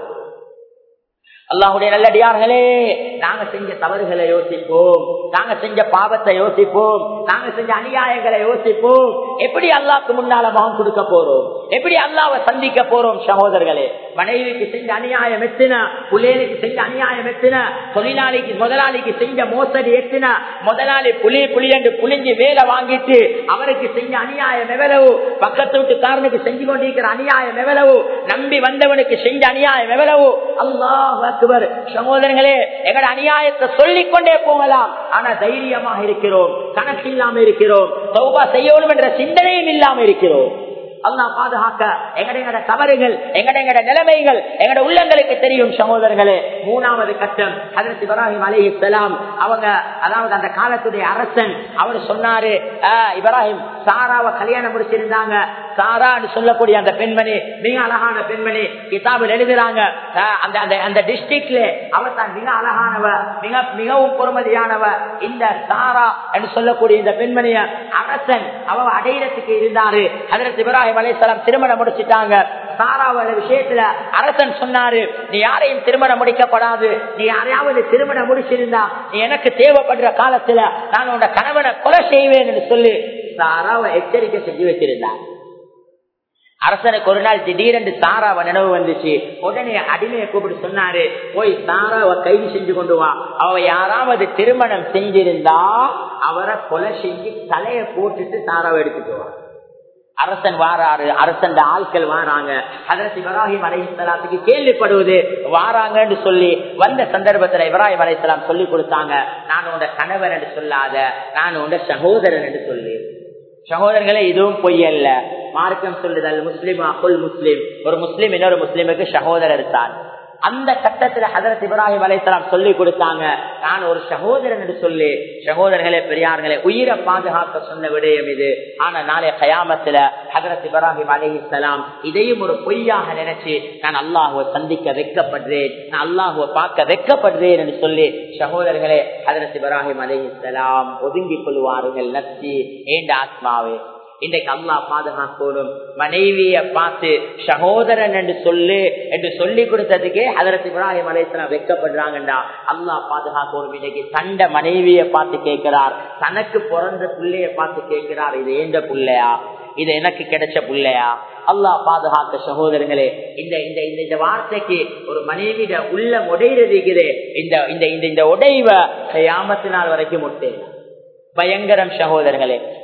அல்லாஹுடைய நல்லடியார்களே நாங்க செஞ்ச தவறுகளை யோசிப்போம் நாங்க செஞ்ச பாவத்தை யோசிப்போம் நாங்க செஞ்ச அநியாயங்களை யோசிப்போம் எப்படி அல்லாஹ்க்கு முன்னால முகம் கொடுக்க போறோம் எப்படி அல்லாவை சந்திக்க போறோம் சகோதரர்களே மனைவிக்கு செஞ்ச அநியாயம் எத்தின புள்ளைகளுக்கு செஞ்ச அநியாயம் எத்தின தொழிலாளிக்கு முதலாளிக்கு செஞ்ச மோசடி எத்தின முதலாளி புலி புலி என்று புளிஞ்சு வேலை வாங்கிட்டு அவருக்கு செஞ்ச அநியாயம் எவ்வளவு பக்கத்து வீட்டுக்காரனுக்கு செஞ்சு கொண்டிருக்கிற அநியாயம் எவ்வளவு நம்பி வந்தவனுக்கு செஞ்ச அநியாயம் எவ்வளவு அல்லாஹ் அக்பர் சகோதரர்களே எங்கட அநியாயத்தை சொல்லிக் கொண்டே போகலாம் ஆனா தைரியமாக இருக்கிறோம் கணக்கு இல்லாம இருக்கிறோம் சௌபா செய்யணும் என்ற சிந்தனையும் இல்லாம இருக்கிறோம் அல்லாஹ் பாதுகாக்க எங்கட எங்கட தவறுகள் எங்கட எங்கட நிலைமைகள் எங்கட உள்ளங்களுக்கு தெரியும் சகோதரர்களே மூணாவது கட்டம் ஹதரத் இப்ராஹிம் அலி இஸ்லாம் அவங்க அதாவது அந்த காலத்துடைய அரசன் அவர் சொன்னாரு "ஆஹ், இப்ராஹிம் சாராவை கல்யாணம் முடிச்சிருந்தாங்க சாரான்னு சொல்லக்கூடிய அந்த பெண்மணி மிக அழகான பெண்மணி கிதாபில் எழுதுறாங்க ஆஹ், அந்த அந்த அந்த டிஸ்ட்ரிக்ட்ல அவர் தான் மிக அழகானவ மிக மிகவும் பொறுமதியானவ இந்த சாரா என்று சொல்லக்கூடிய இந்த பெண்மணிய அரசன் அவ அடையிறதுக்கு இருந்தாரு ஹதரத் இப்ராஹிம் அலைஹிஸ்ஸலாம் திருமணம் முடிச்சிட்டாங்க சாராவோட விஷயத்துல அரசன் சொன்னாரு நீ யாரையும் திருமணம் முடிக்கப்படாது நீ யாரையாவது திருமணம் முடிச்சிருந்தா நீ எனக்கு தேவைப்படுற காலத்துல நான் உன்னோட கணவனை கொலை செய்வேன் என்று சொல்லி சாராவை எச்சரிக்கை செஞ்சு வச்சிருந்தார் அரசனுக்கு ஒரு நாள் திடீரென்று சாராவை நினைவு வந்துச்சு உடனே அடிமையை கூப்பிட்டு சொன்னாரு போய் சாராவை கைது செஞ்சு கொண்டு வா அவ யாராவது திருமணம் செஞ்சிருந்தா அவரை கொலை செஞ்சு தலையை போட்டுட்டு சாராவை எடுத்துட்டு வா அரசன் வாராரு அரசன் ஆட்கள் வாராங்க அதற்கு இப்ராஹிம் அலைஹிஸ்லாத்துக்கு கேள்விப்படுவது வாராங்கன்னு சொல்லி வந்த சந்தர்ப்பத்துல இப்ராஹிம் அலைஹிஸ்லாம் சொல்லி கொடுத்தாங்க நான் உண்ட கணவன் என்று சொல்லாத நான் உண்ட சகோதரன் என்று சொல்லி சகோதரர்களே இதுவும் பொய் அல்ல மார்க்கம் சொல்லுதல் முஸ்லிம் அகுல் முஸ்லிம் ஒரு முஸ்லிம் இன்னொரு முஸ்லிமுக்கு சகோதரர் தான் அந்த கட்டத்துல ஹதரத் இப்ராஹிம் அலைசலாம் சொல்லி கொடுத்தாங்க நான் ஒரு சகோதரன் என்று சொல்லி சகோதரர்களே பெரியார்களே உயிரை பாதுகாக்க சொன்ன விடயம் இது ஆனா நாளை கயாமத்துல ஹதரத் இப்ராஹிம் அலிஹிசலாம் இதையும் ஒரு பொய்யாக நினைச்சு நான் அல்லாஹுவை சந்திக்க வைக்கப்படுறேன் நான் அல்லாஹுவை பார்க்க வைக்கப்படுறேன் என்று சொல்லி சகோதரர்களே ஹதரத் இப்ராஹிம் அலிஹிசலாம் ஒதுங்கிக் கொள்வார்கள் நச்சி ஏண்ட ஆத்மாவே இன்றைக்கு அல்லாஹ் பாதுகாக்கணும் மனைவிய பார்த்து சகோதரன் என்று சொல்லு என்று சொல்லி கொடுத்ததுக்கே அதற்கு இப்ராஹிம் அலைசலாம் வெக்கப்படுறாங்கடா அல்லாஹ் பாதுகாக்கணும் இன்னைக்கு தண்ட மனைவிய பார்த்து கேட்கிறார் தனக்கு பிறந்த பிள்ளைய பார்த்து கேட்கிறார் இது ஏந்த பிள்ளையா இது எனக்கு கிடைச்ச பிள்ளையா அல்லாஹ் பாதுகாக்க சகோதரர்களே இந்த இந்த இந்த இந்த வார்த்தைக்கு ஒரு மனைவிட உள்ள உடையிறதுக்குதே இந்த இந்த இந்த இந்த உடைவ யாமத்தினால் வரைக்கும் முட்டேன் பயங்கரம் சகோதரர்களே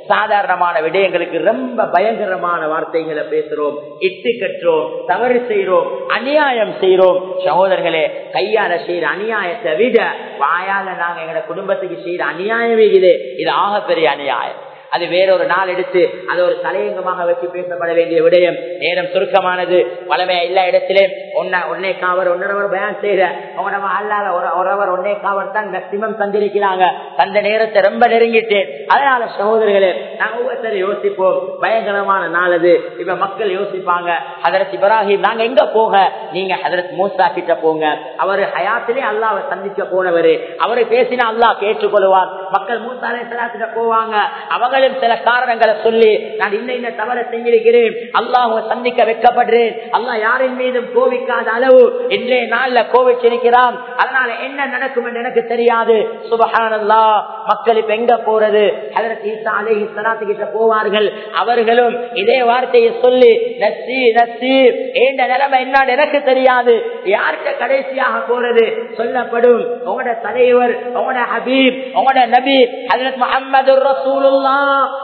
சாதாரணமான விடயங்களுக்கு ரொம்ப பயங்கரமான வார்த்தைகளை பேசுறோம் இட்டு கற்றோம் தவறு செய்யறோம் அநியாயம் செய்யறோம் சகோதரர்களே கையால செய்யற அநியாயத்தை விட வாயால நாங்க எங்க குடும்பத்துக்கு செய்யற அநியாயம் இது இது ஆகப்பெரிய அநியாயம் அது வேறொரு நாள் எடுத்து அது ஒரு தலையங்கமாக வச்சு பேசப்பட வேண்டிய விடயம் நேரம் சுருக்கமானது வளமையா எல்லா இடத்திலே ஒன்ன ஒன்னே காவர் ஒன்னரவர் பயன் செய்த உங்களோட அல்லாத ஒருவர் ஒன்னே காவர் தான் மேக்சிமம் தந்திருக்கிறாங்க தந்த நேரத்தை ரொம்ப நெருங்கிட்டு அதனால சகோதரர்களே நாங்க ஒவ்வொருத்தரை யோசிப்போம் பயங்கரமான நாள் அது இப்ப மக்கள் யோசிப்பாங்க ஹதரத் இப்ராஹிம் நாங்க எங்க போக நீங்க ஹதரத் மூசா கிட்ட போங்க அவரு ஹயாத்திலே அல்லாவை சந்திக்க போனவரு அவரு பேசினா அல்லாஹ் கேட்டுக்கொள்வார் மக்கள் மூசாலே கிட்ட போவாங்க அவங்க அவர்களும் சில காரணங்களை சொல்லி நான் இன்ன இன்ன தவற செஞ்சிருக்கிறேன் அல்லாஹ் சந்திக்க வைக்கப்படுறேன் அல்லாஹ் யாரின் மீதும் கோவிக்காத அளவு இன்றைய நாள்ல கோவிச்சிருக்கிறான் அதனால என்ன நடக்கும் என்று எனக்கு தெரியாது சுபஹானல்லா மக்கள் இப்ப எங்க போறது அதற்கு ஈசா அலை இஸ்லாத்து கிட்ட போவார்கள் அவர்களும் இதே வார்த்தையை சொல்லி நசி நசி ஏண்ட நிலைமை என்னன்னு எனக்கு தெரியாது யார்கிட்ட கடைசியாக போறது சொல்லப்படும் உங்களோட தலைவர் உங்களோட ஹபீப் உங்களோட நபி ஹசரத் முகமது ரசூலுல்லா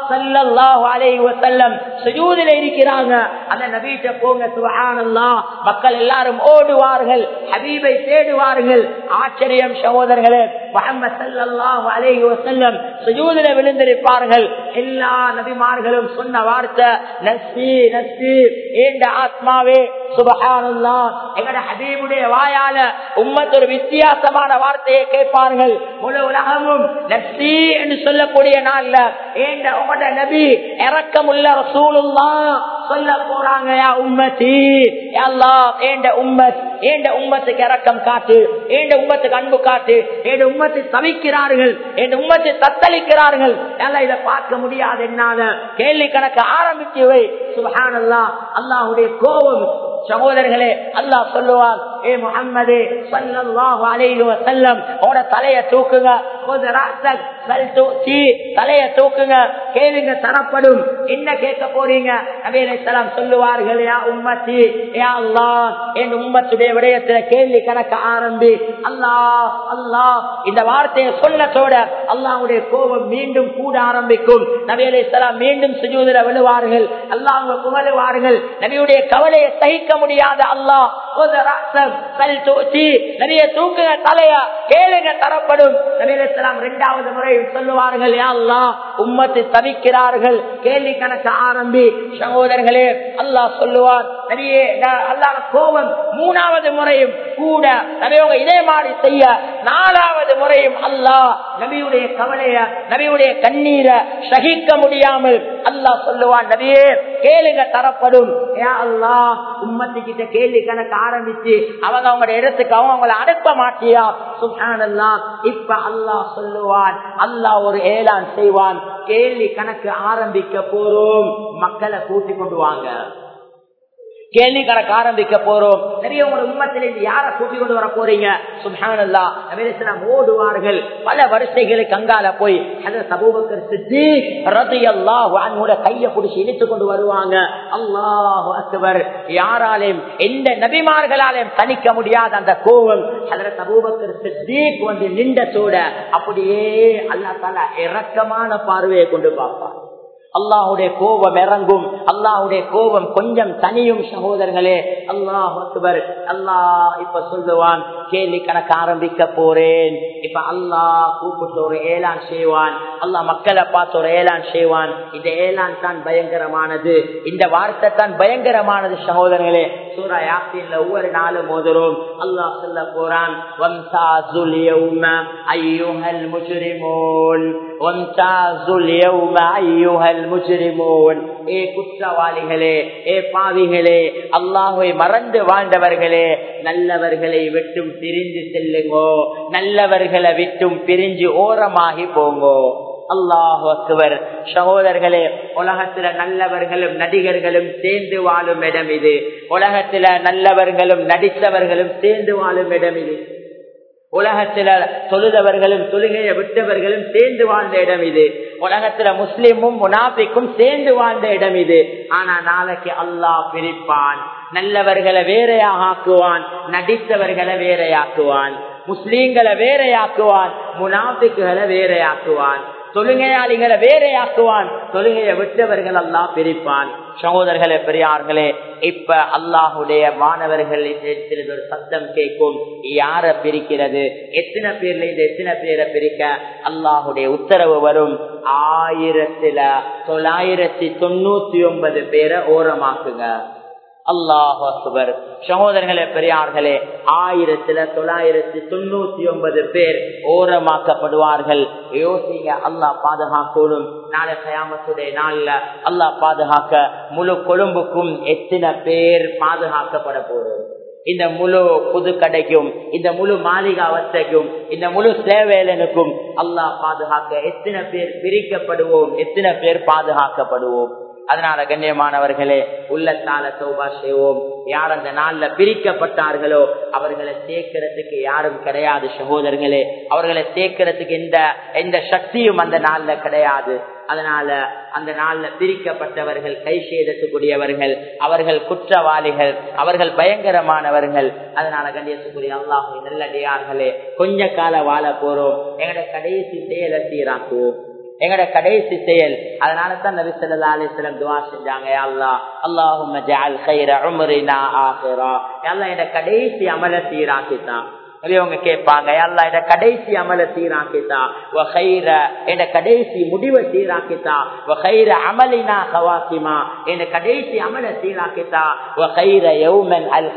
இருக்கிறாங்க அந்த நபீட்ட போங்க சுபஹானல்லா மக்கள் எல்லாரும் ஓடுவார்கள் ஹபீபை தேடுவார்கள் ஆச்சரியம் சகோதரர்களே முகமது சல்லாஹ் அலைஹி வசல்லம் சுஜூதில விழுந்திருப்பார்கள் எல்லா நபிமார்களும் சொன்ன வார்த்தை நசி நசி ஏண்ட ஆத்மாவே சுபஹானல்லா எங்கட ஹபீபுடைய வாயால உம்மத் ஒரு வித்தியாசமான வார்த்தையை கேட்பார்கள் முழு உலகமும் நசி என்று சொல்லக்கூடிய நாள்ல ஏண்ட உங்களோட நபி இறக்கமுள்ள ரசூலுல்லா சொல்ல போறாங்க யா உம்மத்தி அல்லாஹ் ஏண்ட உம்மத் ஏண்ட உம்மத்துக்கு இறக்கம் காட்டு ஏண்ட உம்மத்துக்கு அன்பு காட்டு ஏண்ட உம்மத்தை தவிக்கிறார்கள் ஏண்ட உம்மத்தை தத்தளிக்கிறார்கள் எல்லாம் இதை பார்க்க முடியாது என்னால கேள்வி கணக்கு ஆரம்பிச்சு வை சுபஹானல்லா அல்லாஹுடைய கோபம் சகோதரர்களே அல்லாஹ் சொல்லுவார் ஏ முகம்மது சல்லல்லாஹு அலைஹி வஸல்லம் உங்களோட தலைய தூக்குங்க தலைய தூக்குங்க கேளுங்க தரப்படும் என்ன கேட்க போறீங்க நபீலாம் சொல்லுவார்கள் யா உம்மத்தி யா அல்லாஹ் என் உம்மத்துடைய விடயத்துல கேள்வி கணக்க ஆரம்பி அல்லாஹ் அல்லாஹ் இந்த வார்த்தையை சொல்லத்தோட அல்லாஹுடைய கோபம் மீண்டும் கூட ஆரம்பிக்கும் நபி அலைஹிஸ்ஸலாம் மீண்டும் சுஜூதில விழுவார்கள் அல்லாஹ் புகழுவார்கள் நபியுடைய கவலையை சகிக்க முடியாத அல்லாஹ் நிறைய தூக்குங்க தலைய கேளுங்க தரப்படும் நபீலாம் இரண்டாவது முறை சொல்லுவார்கள் யா அல்லாஹ் உம்மத்தை தவிக்கிறார்கள் கேள்வி கணக்க ஆரம்பி சகோதரர்களே அல்லாஹ் சொல்லுவார் நபியே அல்லாஹ் கோபம் மூணாவது முறையும் கூட நபியவங்க இதே மாதிரி செய்ய நாலாவது முறையும் அல்லாஹ் நபியுடைய கவலைய நபியுடைய கண்ணீரை சகிக்க முடியாமல் அல்லாஹ் சொல்லுவான் நபியே கேளுங்க தரப்படும் யா அல்லாஹ் உம்மத்து கிட்ட கேள்வி கணக்கு ஆரம்பிச்சு அவங்க அவங்களோட இடத்துக்கு அவங்க அவங்கள அனுப்ப மாட்டியா சுஹானல்லா இப்ப அல்லாஹ் சொல்லுவான் அல்லாஹ் ஒரு ஏலான் செய்வான் கேள்வி கணக்கு ஆரம்பிக்க போறோம் மக்களை கூட்டி கொண்டு வாங்க கேள்வி கணக்கு ஆரம்பிக்க போறோம் நிறைய உங்களோட உண்மத்திலிருந்து யார கூட்டி கொண்டு வர போறீங்க சுபானல்லா நவீனம் ஓடுவார்கள் பல வரிசைகளுக்கு அங்கால போய் அந்த சபூபக்கர் சித்தி ரதி அல்லாஹ் கைய பிடிச்சி இழுத்து கொண்டு வருவாங்க அல்லாஹ் அக்பர் யாராலையும் எந்த நபிமார்களாலையும் தணிக்க முடியாத அந்த கோபம் அதுல சபூபக்கர் சித்திக் வந்து நின்றதோட அப்படியே அல்லா தால இறக்கமான பார்வையை கொண்டு பார்ப்பார் அல்லாஹுடைய கோபம் இறங்கும் அல்லாஹுடைய கோபம் கொஞ்சம் தனியும் சகோதரர்களே அல்லாஹ் அக்பர் அல்லாஹ் இப்ப சொல்லுவான் கேள்வி கணக்கு ஆரம்பிக்க போறேன் இப்ப அல்லாஹ் கூப்பிட்டு ஒரு ஏலான் செய்வான் அல்லாஹ் மக்களை பார்த்து ஒரு ஏலான் செய்வான் இந்த ஏலான் தான் பயங்கரமானது இந்த வார்த்தை தான் பயங்கரமானது சகோதரர்களே சூரா யாத்தின்ல ஒவ்வொரு நாளும் மோதுறோம் அல்லாஹ் சொல்ல போறான் வம்சாசுல் யௌம ஐயுஹல் முஜ்ரிமூன் வம்சாசுல் யௌம ஐயுஹல் முஜ்ரிமூன் ஏ குற்றவாளிகளே ஏ பாவிகளே அல்லாஹை மறந்து வாழ்ந்தவர்களே நல்லவர்களை விட்டும் பிரிந்து செல்லுங்கோ நல்லவர்களை விட்டும் பிரிஞ்சு ஓரமாகி போங்கோ அல்லாஹ் அக்பர் சகோதரர்களே உலகத்துல நல்லவர்களும் நடிகர்களும் சேர்ந்து வாழும் இடம் இது உலகத்துல நல்லவர்களும் நடித்தவர்களும் சேர்ந்து வாழும் இடம் இது உலகத்துல தொழுதவர்களும் தொழுகையை விட்டவர்களும் சேர்ந்து வாழ்ந்த இடம் இது உலகத்துல முஸ்லிமும் முனாபிக்கும் சேர்ந்து வாழ்ந்த இடம் இது ஆனா நாளைக்கு அல்லாஹ் பிரிப்பான் நல்லவர்களை வேறையாக ஆக்குவான் நடித்தவர்களை வேறையாக்குவான் முஸ்லீம்களை வேறையாக்குவான் முனாபிக்குகளை வேறையாக்குவான் தொழுகையாளிகளை வேறையாக்குவான் தொழுகையை விட்டவர்கள் எல்லாம் பிரிப்பான் சகோதரர்களே பெரியார்களே இப்ப அல்லாஹுடைய மாணவர்கள் ஒரு சத்தம் கேட்கும் யார பிரிக்கிறது எத்தனை பேர்ல இருந்து எத்தனை பேரை பிரிக்க அல்லாஹுடைய உத்தரவு வரும் ஆயிரத்துல தொள்ளாயிரத்தி தொண்ணூத்தி ஒன்பது பேரை ஓரமாக்குங்க அல்லாஹ் அக்பர் சகோதரர்களே பெரியார்களே ஆயிரத்துல தொள்ளாயிரத்தி தொண்ணூத்தி ஒன்பது பேர் ஓரமாக்கப்படுவார்கள் யோசிங்க அல்லாஹ் பாதுகாக்கணும் நாளை கயாமத்துடைய நாள்ல அல்லாஹ் பாதுகாக்க முழு கொழும்புக்கும் எத்தனை பேர் பாதுகாக்கப்பட போறோம் இந்த முழு புது கடைக்கும் இந்த முழு மாளிகை அவஸ்தைக்கும் இந்த முழு சேவேலனுக்கும் அல்லாஹ் பாதுகாக்க எத்தனை பேர் பிரிக்கப்படுவோம் எத்தனை பேர் பாதுகாக்கப்படுவோம் அதனால கண்ணியமானவர்களே உள்ளத்தால சௌபா செய்வோம் யார் அந்த நாள்ல பிரிக்கப்பட்டார்களோ அவர்களை சேர்க்கிறதுக்கு யாரும் கிடையாது சகோதரர்களே அவர்களை சேர்க்கிறதுக்கு எந்த எந்த சக்தியும் அந்த நாள்ல கிடையாது அதனால அந்த நாள்ல பிரிக்கப்பட்டவர்கள் கை சேதத்துக்குரியவர்கள் அவர்கள் குற்றவாளிகள் அவர்கள் பயங்கரமானவர்கள் அதனால கண்டியத்துக்குரிய அல்லாஹு நல்லடியார்களே கொஞ்ச கால வாழ போறோம் எங்கட கடைசி செயலை சீராக்குவோம் எங்கட கடைசி செயல் அதனால தான் நபி ஸல்லல்லாஹு அலைஹி வஸல்லம் துஆ செஞ்சாங்க யா அல்லாஹ் அல்லாஹும்ம ஜஅல் கைர உம்ரினா ஆகிரா யா அல்லாஹ் இந்த கடைசி அமல சீராக்கித்தா அவங்க கேட்பாங்க அல்லா இட கடைசி அமல சீராக்கித்தா வகைர என் கடைசி முடிவை சீராக்கித்தா வகைர அமலினா கவாசிமா என் கடைசி அமல சீராக்கித்தா வகைர யௌமன் அல்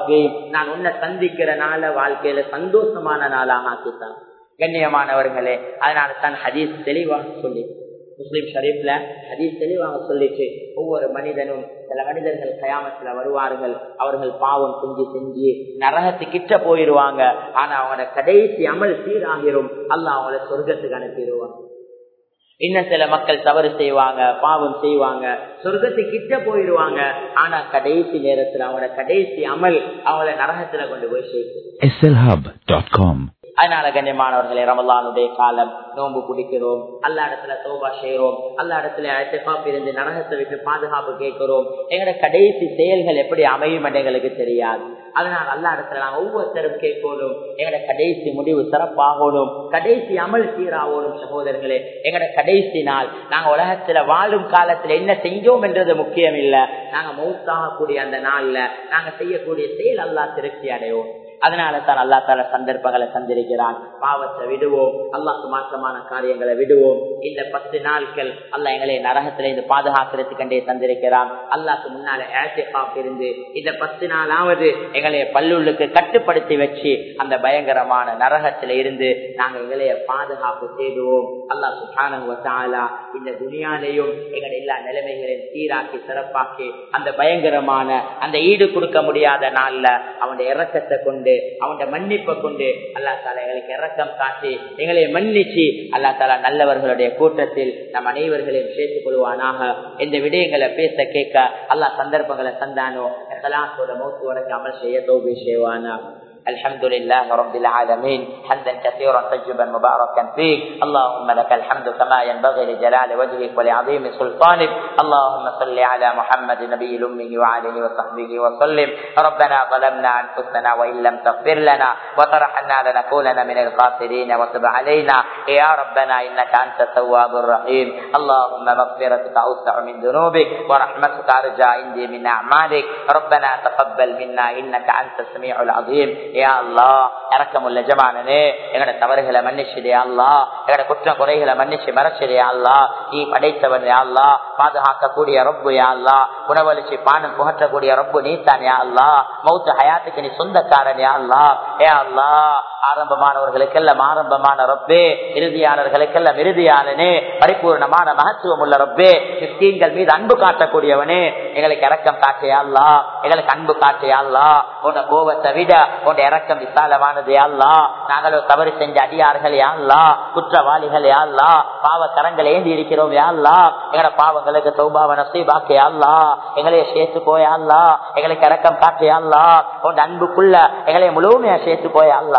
நான் உன்னை சந்திக்கிற நாள வாழ்க்கையில சந்தோஷமான நாளாக ஆக்கித்தான் கண்ணியமானவர்களே அதனால தான் ஹதீஸ் தெளிவாக சொல்லி முஸ்லிம் ஷரீப்ல ஹதீஸ் தெளிவாக சொல்லிச்சு ஒவ்வொரு மனிதனும் சில மனிதர்கள் கயாமத்துல வருவார்கள் அவர்கள் பாவம் செஞ்சு செஞ்சு நரகத்து கிட்ட போயிருவாங்க ஆனா அவங்களோட கடைசி அமல் சீராகிரும் அல்ல அவங்கள சொர்க்கத்துக்கு அனுப்பிடுவாங்க இன்னும் சில மக்கள் தவறு செய்வாங்க பாவம் செய்வாங்க சொர்க்கத்து கிட்ட போயிருவாங்க ஆனா கடைசி நேரத்துல அவங்களோட கடைசி அமல் அவங்கள நரகத்துல கொண்டு போய் சேர்க்கும் slhub.com அதனால கண்ணியமானவர்களே ரமலானுடைய காலம் நோன்பு குடிக்கிறோம் அல்லா இடத்துல சோபா செய்யறோம் அல்லா இடத்துல அழைத்தப்பாப்பு இருந்து நரகத்தை விட்டு பாதுகாப்பு கேட்கிறோம் எங்களோட கடைசி செயல்கள் எப்படி அமையும் என்று எங்களுக்கு தெரியாது அதனால அல்லா இடத்துல நாங்க ஒவ்வொருத்தரும் கேட்கணும் எங்களோட கடைசி முடிவு சிறப்பாகணும் கடைசி அமல் சீராகணும் சகோதரர்களே எங்களோட கடைசி நாள் நாங்க உலகத்துல வாழும் காலத்துல என்ன செஞ்சோம் என்றது முக்கியம் இல்ல நாங்க மௌத்தாகக்கூடிய அந்த நாள்ல நாங்க செய்யக்கூடிய செயல் அல்லா திருப்தி அடைவோம் அதனால தான் அல்லா தால சந்தர்ப்பங்களை சந்திருக்கிறான் பாவத்தை விடுவோம் அல்லாக்கு மாற்றமான காரியங்களை விடுவோம் இந்த பத்து நாட்கள் அல்ல எங்களை நரகத்தில இருந்து பாதுகாக்கிறதுக்கண்டே தந்திருக்கிறான் அல்லாக்கு முன்னால ஏற்பாப் இருந்து இந்த பத்து நாளாவது எங்களைய பல்லுள்ளுக்கு கட்டுப்படுத்தி வச்சு அந்த பயங்கரமான நரகத்தில இருந்து நாங்க எங்களைய பாதுகாப்பு செய்துவோம் அல்லா சுகானா இந்த துணியாலையும் எங்களை எல்லா நிலைமைகளையும் சீராக்கி சிறப்பாக்கி அந்த பயங்கரமான அந்த ஈடு கொடுக்க முடியாத நாள்ல அவனுடைய இறக்கத்தை கொண்டு அவனுடைய மன்னிப்பை கொண்டு அல்லா தாலா எங்களுக்கு இறக்கம் காட்டி எங்களை மன்னிச்சு அல்லா தாலா நல்லவர்களுடைய கூட்டத்தில் நம் அனைவர்களையும் சேர்த்துக் கொள்வானாக இந்த விடயங்களை பேச கேட்க அல்லா சந்தர்ப்பங்களை தந்தானோ கலாசோட மௌத்து வரைக்கும் அமல் செய்ய தோபி செய்வானா الحمد لله رب العالمين حمدا كثيرا طيبا مباركا فيه اللهم لك الحمد كما ينبغي لجلال وجهك ولعظيم سلطانك اللهم صل على محمد نبي الأمه وعليه وصحبه وسلم ربنا ظلمنا أنفسنا وإن لم تغفر لنا وترحمنا لنكونن من الخاسرين وتب علينا يا ربنا إنك أنت التواب الرحيم اللهم مغفرتك أوسع من ذنوبك ورحمتك أرجى عندي من أعمالك ربنا تقبل منا إنك أنت السميع العظيم யா அல்லா இறக்கமுள்ள ஜமானனே எங்கட தவறுகளை மன்னிச்சுதே அல்லா எங்கட குற்றம் குறைகளை மன்னிச்சு மறைச்சிடே அல்லா நீ படைத்தவன் யா அல்லா பாதுகாக்கக்கூடிய ரப்பு யா அல்லா உணவளிச்சு பானம் புகற்றக்கூடிய ரப்பு நீ தான் யா அல்லா மௌத்த ஹயாத்துக்கு நீ சொந்தக்காரன் யா அல்லா ஏ அல்லா ஆரம்பமானவர்களுக்கெல்லாம் ஆரம்பமான ரப்பே இறுதியாளர்களுக்கெல்லாம் இறுதியாளனே பரிபூர்ணமான மகத்துவம் உள்ள ரப்பே கிறிஸ்தீன்கள் மீது அன்பு காட்டக்கூடியவனே எங்களுக்கு இறக்கம் காட்டியாள்லா எங்களுக்கு அன்பு காட்டியாள்லா உன்னை கோபத்தை விட உன் இறக்கம் விசாலமானது யாழ்லா நாங்களும் தவறு செஞ்ச அடியார்கள் யாழ்லா குற்றவாளிகள் யாழ்லா பாவ கரங்கள் ஏந்தி இருக்கிறோம் யாழ்லா எங்களோட பாவங்களுக்கு சௌபாவ நசீபாக்கு யாழ்லா எங்களைய சேர்த்து போயாள்லா எங்களுக்கு இறக்கம் காட்டியாள்லா உன் அன்புக்குள்ள எங்களை முழுமையா சேர்த்து போயாள்லா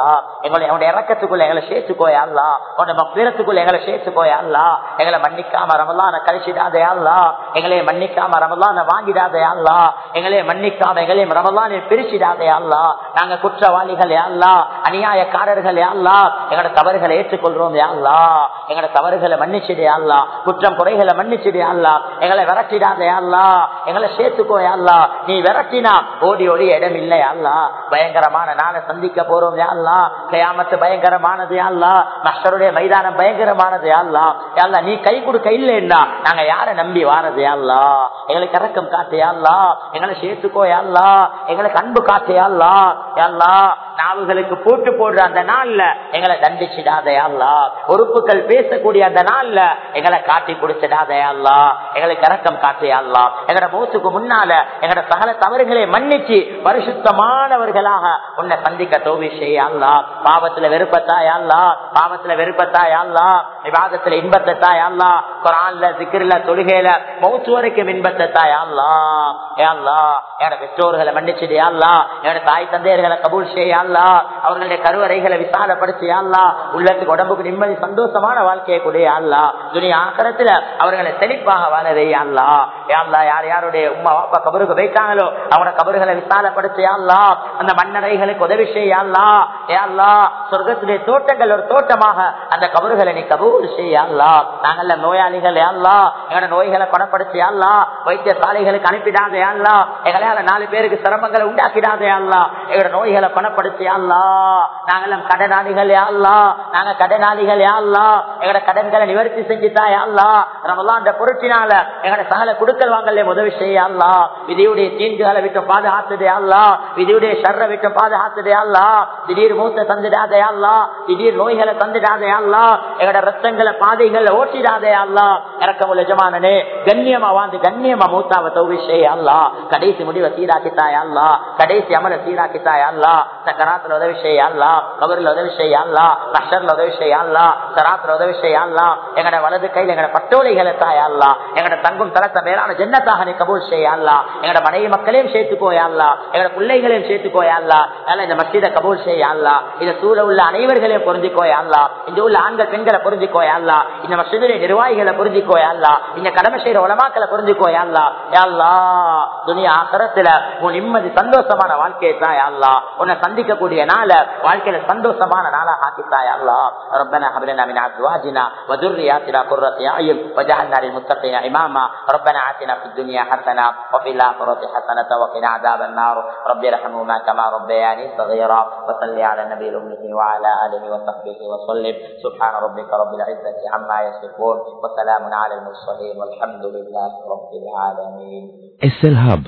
எங்களை உடைய இறக்கத்துக்குள்ள எங்களை சேர்த்துக்கோயா அல்லா உடைய மப்பிரத்துக்குள்ள எங்களை சேர்த்துக்கோயா அல்லா எங்களை மன்னிக்காம ரமலான கழிச்சிடாதே அல்லா எங்களை மன்னிக்காம ரமலான வாங்கிடாதே அல்லா எங்களை மன்னிக்காம எங்களையும் ரமலானை பிரிச்சிடாதே அல்லா நாங்க குற்றவாளிகள் அல்லா அநியாயக்காரர்கள் அல்லா எங்களோட தவறுகளை ஏற்றுக்கொள்றோம் அல்லா எங்களோட தவறுகளை மன்னிச்சிடே அல்லா குற்றம் குறைகளை மன்னிச்சிடே அல்லா எங்களை விரட்டிடாதே அல்லா எங்களை சேர்த்துக்கோ அல்லா நீ விரட்டினா ஓடி ஓடி இடம் இல்லை அல்லா பயங்கரமான நாளை சந்திக்க போறோம் அல்லா கயாமத்து பயங்கரமானது அல்லா மஸ்டருடைய மைதானம் பயங்கரமானது அல்லா அல்லா நீ கை கொடுக்க இல்லைன்னா நாங்க யாரை நம்பி வாரது அல்லா எங்களுக்கு இறக்கம் காட்டு அல்லா எங்களை சேர்த்துக்கோ அல்லா எங்களுக்கு அன்பு காட்டு அல்லா அல்லா நாவுகளுக்கு போட்டு போடுற அந்த நாள்ல எங்களை தண்டிச்சிடாதே அல்லா பொறுப்புகள் பேசக்கூடிய அந்த நாள்ல எங்களை காட்டி கொடுத்துடாதே அல்லா எங்களுக்கு இறக்கம் காட்டே அல்லா எங்கட மூத்துக்கு முன்னால எங்கட சகல தவறுகளை மன்னிச்சு பரிசுத்தமானவர்களாக உன்னை சந்திக்க தோவி செய்ய அல்லா பாவத்துல வெறுப்பத்தாய் அல்லா பாவத்துல வெறுப்பத்தாய் அல்லா விவாதத்துல இன்பத்தை தாய் அல்லா குரான்ல சிக்கிரில தொழுகையில மௌத்து வரைக்கும் இன்பத்தை தாய் அல்லா ஏ அல்லா என்னோட பெற்றோர்களை மன்னிச்சுடு அல்லா என்னோட தாய் தந்தையர்களை கபூல் செய்ய அல்லா அவர்களுடைய கருவறைகளை விசாலப்படுத்தி அல்லா உள்ளத்துக்கு உடம்புக்கு நிம்மதி சந்தோஷமான வாழ்க்கையை கூடிய அல்லா துணியா ஆக்கரத்துல அவர்களை செழிப்பாக வாழவே அல்லா யாழ்லா யார் யாருடைய உமா அப்பா கபருக்கு வைத்தாங்களோ அவங்களோட கபறுகளை விசாலப்படுத்தி அல்லா அந்த மண்ணறைகளுக்கு உதவி செய்யல்லா ஏல்லா சொர்க்கத்துடைய தோட்டங்கள் ஒரு தோட்டமாக அந்த கபறுகளை நீ கபூர் செய்யல்லா நாங்கள நோயாளிகள் அல்லா எங்களோட நோய்களை குணப்படுத்தி அல்லா வைத்தியசாலைகளுக்கு அனுப்பிடாதே அல்லா எங்களால நாலு பேருக்கு சிரமங்களை உண்டாக்கிடாதே அல்லா எங்களோட நோய்களை குணப்படுத்தி அல்லா நாங்களும் கடனாளிகள் அல்லா நாங்க கடனாளிகள் அல்லா எங்களோட கடன்களை நிவர்த்தி செஞ்சுட்டா அல்லா நம்மளாம் அந்த பொருட்சினால எங்களோட சகல குடுக்கல் வாங்கல உதவி செய்ய அல்லா விதியுடைய தீங்குகளை விட்டு பாதுகாத்துதே அல்லா விதியுடைய ஷர்ரை விட்டு பாதுகாத்துதே அல்லா திடீர் மூத்த தந்துடாதே அல்லா திடீர் நோய்களை தந்துடாதே அல்லா எங்களோட ரத்தங்களை பாதைகளை ஓட்டிடாதே அல்லா இறக்கம் எஜமானனே கண்ணியமா வாழ்ந்து கண்ணியமா மூத்தாவ தௌவி செய்ய அல்லா கடைசி முடிவை சீராக்கித்தாய் அல்லா கடைசி அமல சீராக்கித்தாய் அல்லா சக்கராத்துல உதவி செய்ய அல்லா கபரில் உதவி செய்ய அல்லா நஷர்ல உதவி செய்ய அல்லா சராத்துல உதவி செய்ய அல்லா எங்கட வலது கையில் எங்கட பட்டோலைகளை தாய் அல்லா எங்கட தங்கும் தலத்தை மேலான ஜன்னத்தாக நீ கபூல் செய்ய அல்லா எங்கட மனைவி மக்களையும் சேர்த்துக்கோயா அல்லா எங்கட பிள்ளைகளையும் சேர்த்துக்கோயா அல்லா அல்ல இந்த மஸ்ஜித கபூல் செய்ய அல்லா இந்த சூழ உள்ள அனைவர்களையும் புரிஞ்சுக்கோயா அல்லா இந்த உள்ள ஆண்கள் பெண்களை புரிஞ்சுக்கோயா அல்லா இந்த மஸ்ஜிதுடைய நிர்வாகிகளை புரிஞ்சுக்கோயா அல்லா இந்த கடமை செய்யற உலமாக்களை புரிஞ்சுக்கோயா அல்லா அல்லா துணியா ஆக்கரத்துல உன் நிம்மதி சந்தோஷமான வாழ்க்கையை தாய் அல்லா உன்னை சந்திக்கக்கூடிய நாள வாழ்க்கையில சந்தோஷமான நாளா ஆக்கித்தாய் அல்லா ربنا هب لنا من ازواجنا وذرياتنا قرة اعين وجعلنا للمتقين اماما ربنا اتنا في الدنيا حسنه وفي الاخره حسنه وقنا عذاب النار رب ارحمهما كما ربياني صغيرا وصل على النبي الامي وعلى اله وصحبه وسلم سبحان ربك رب العزه عما يصفون وسلام على المرسلين والحمد لله رب العالمين SL Hub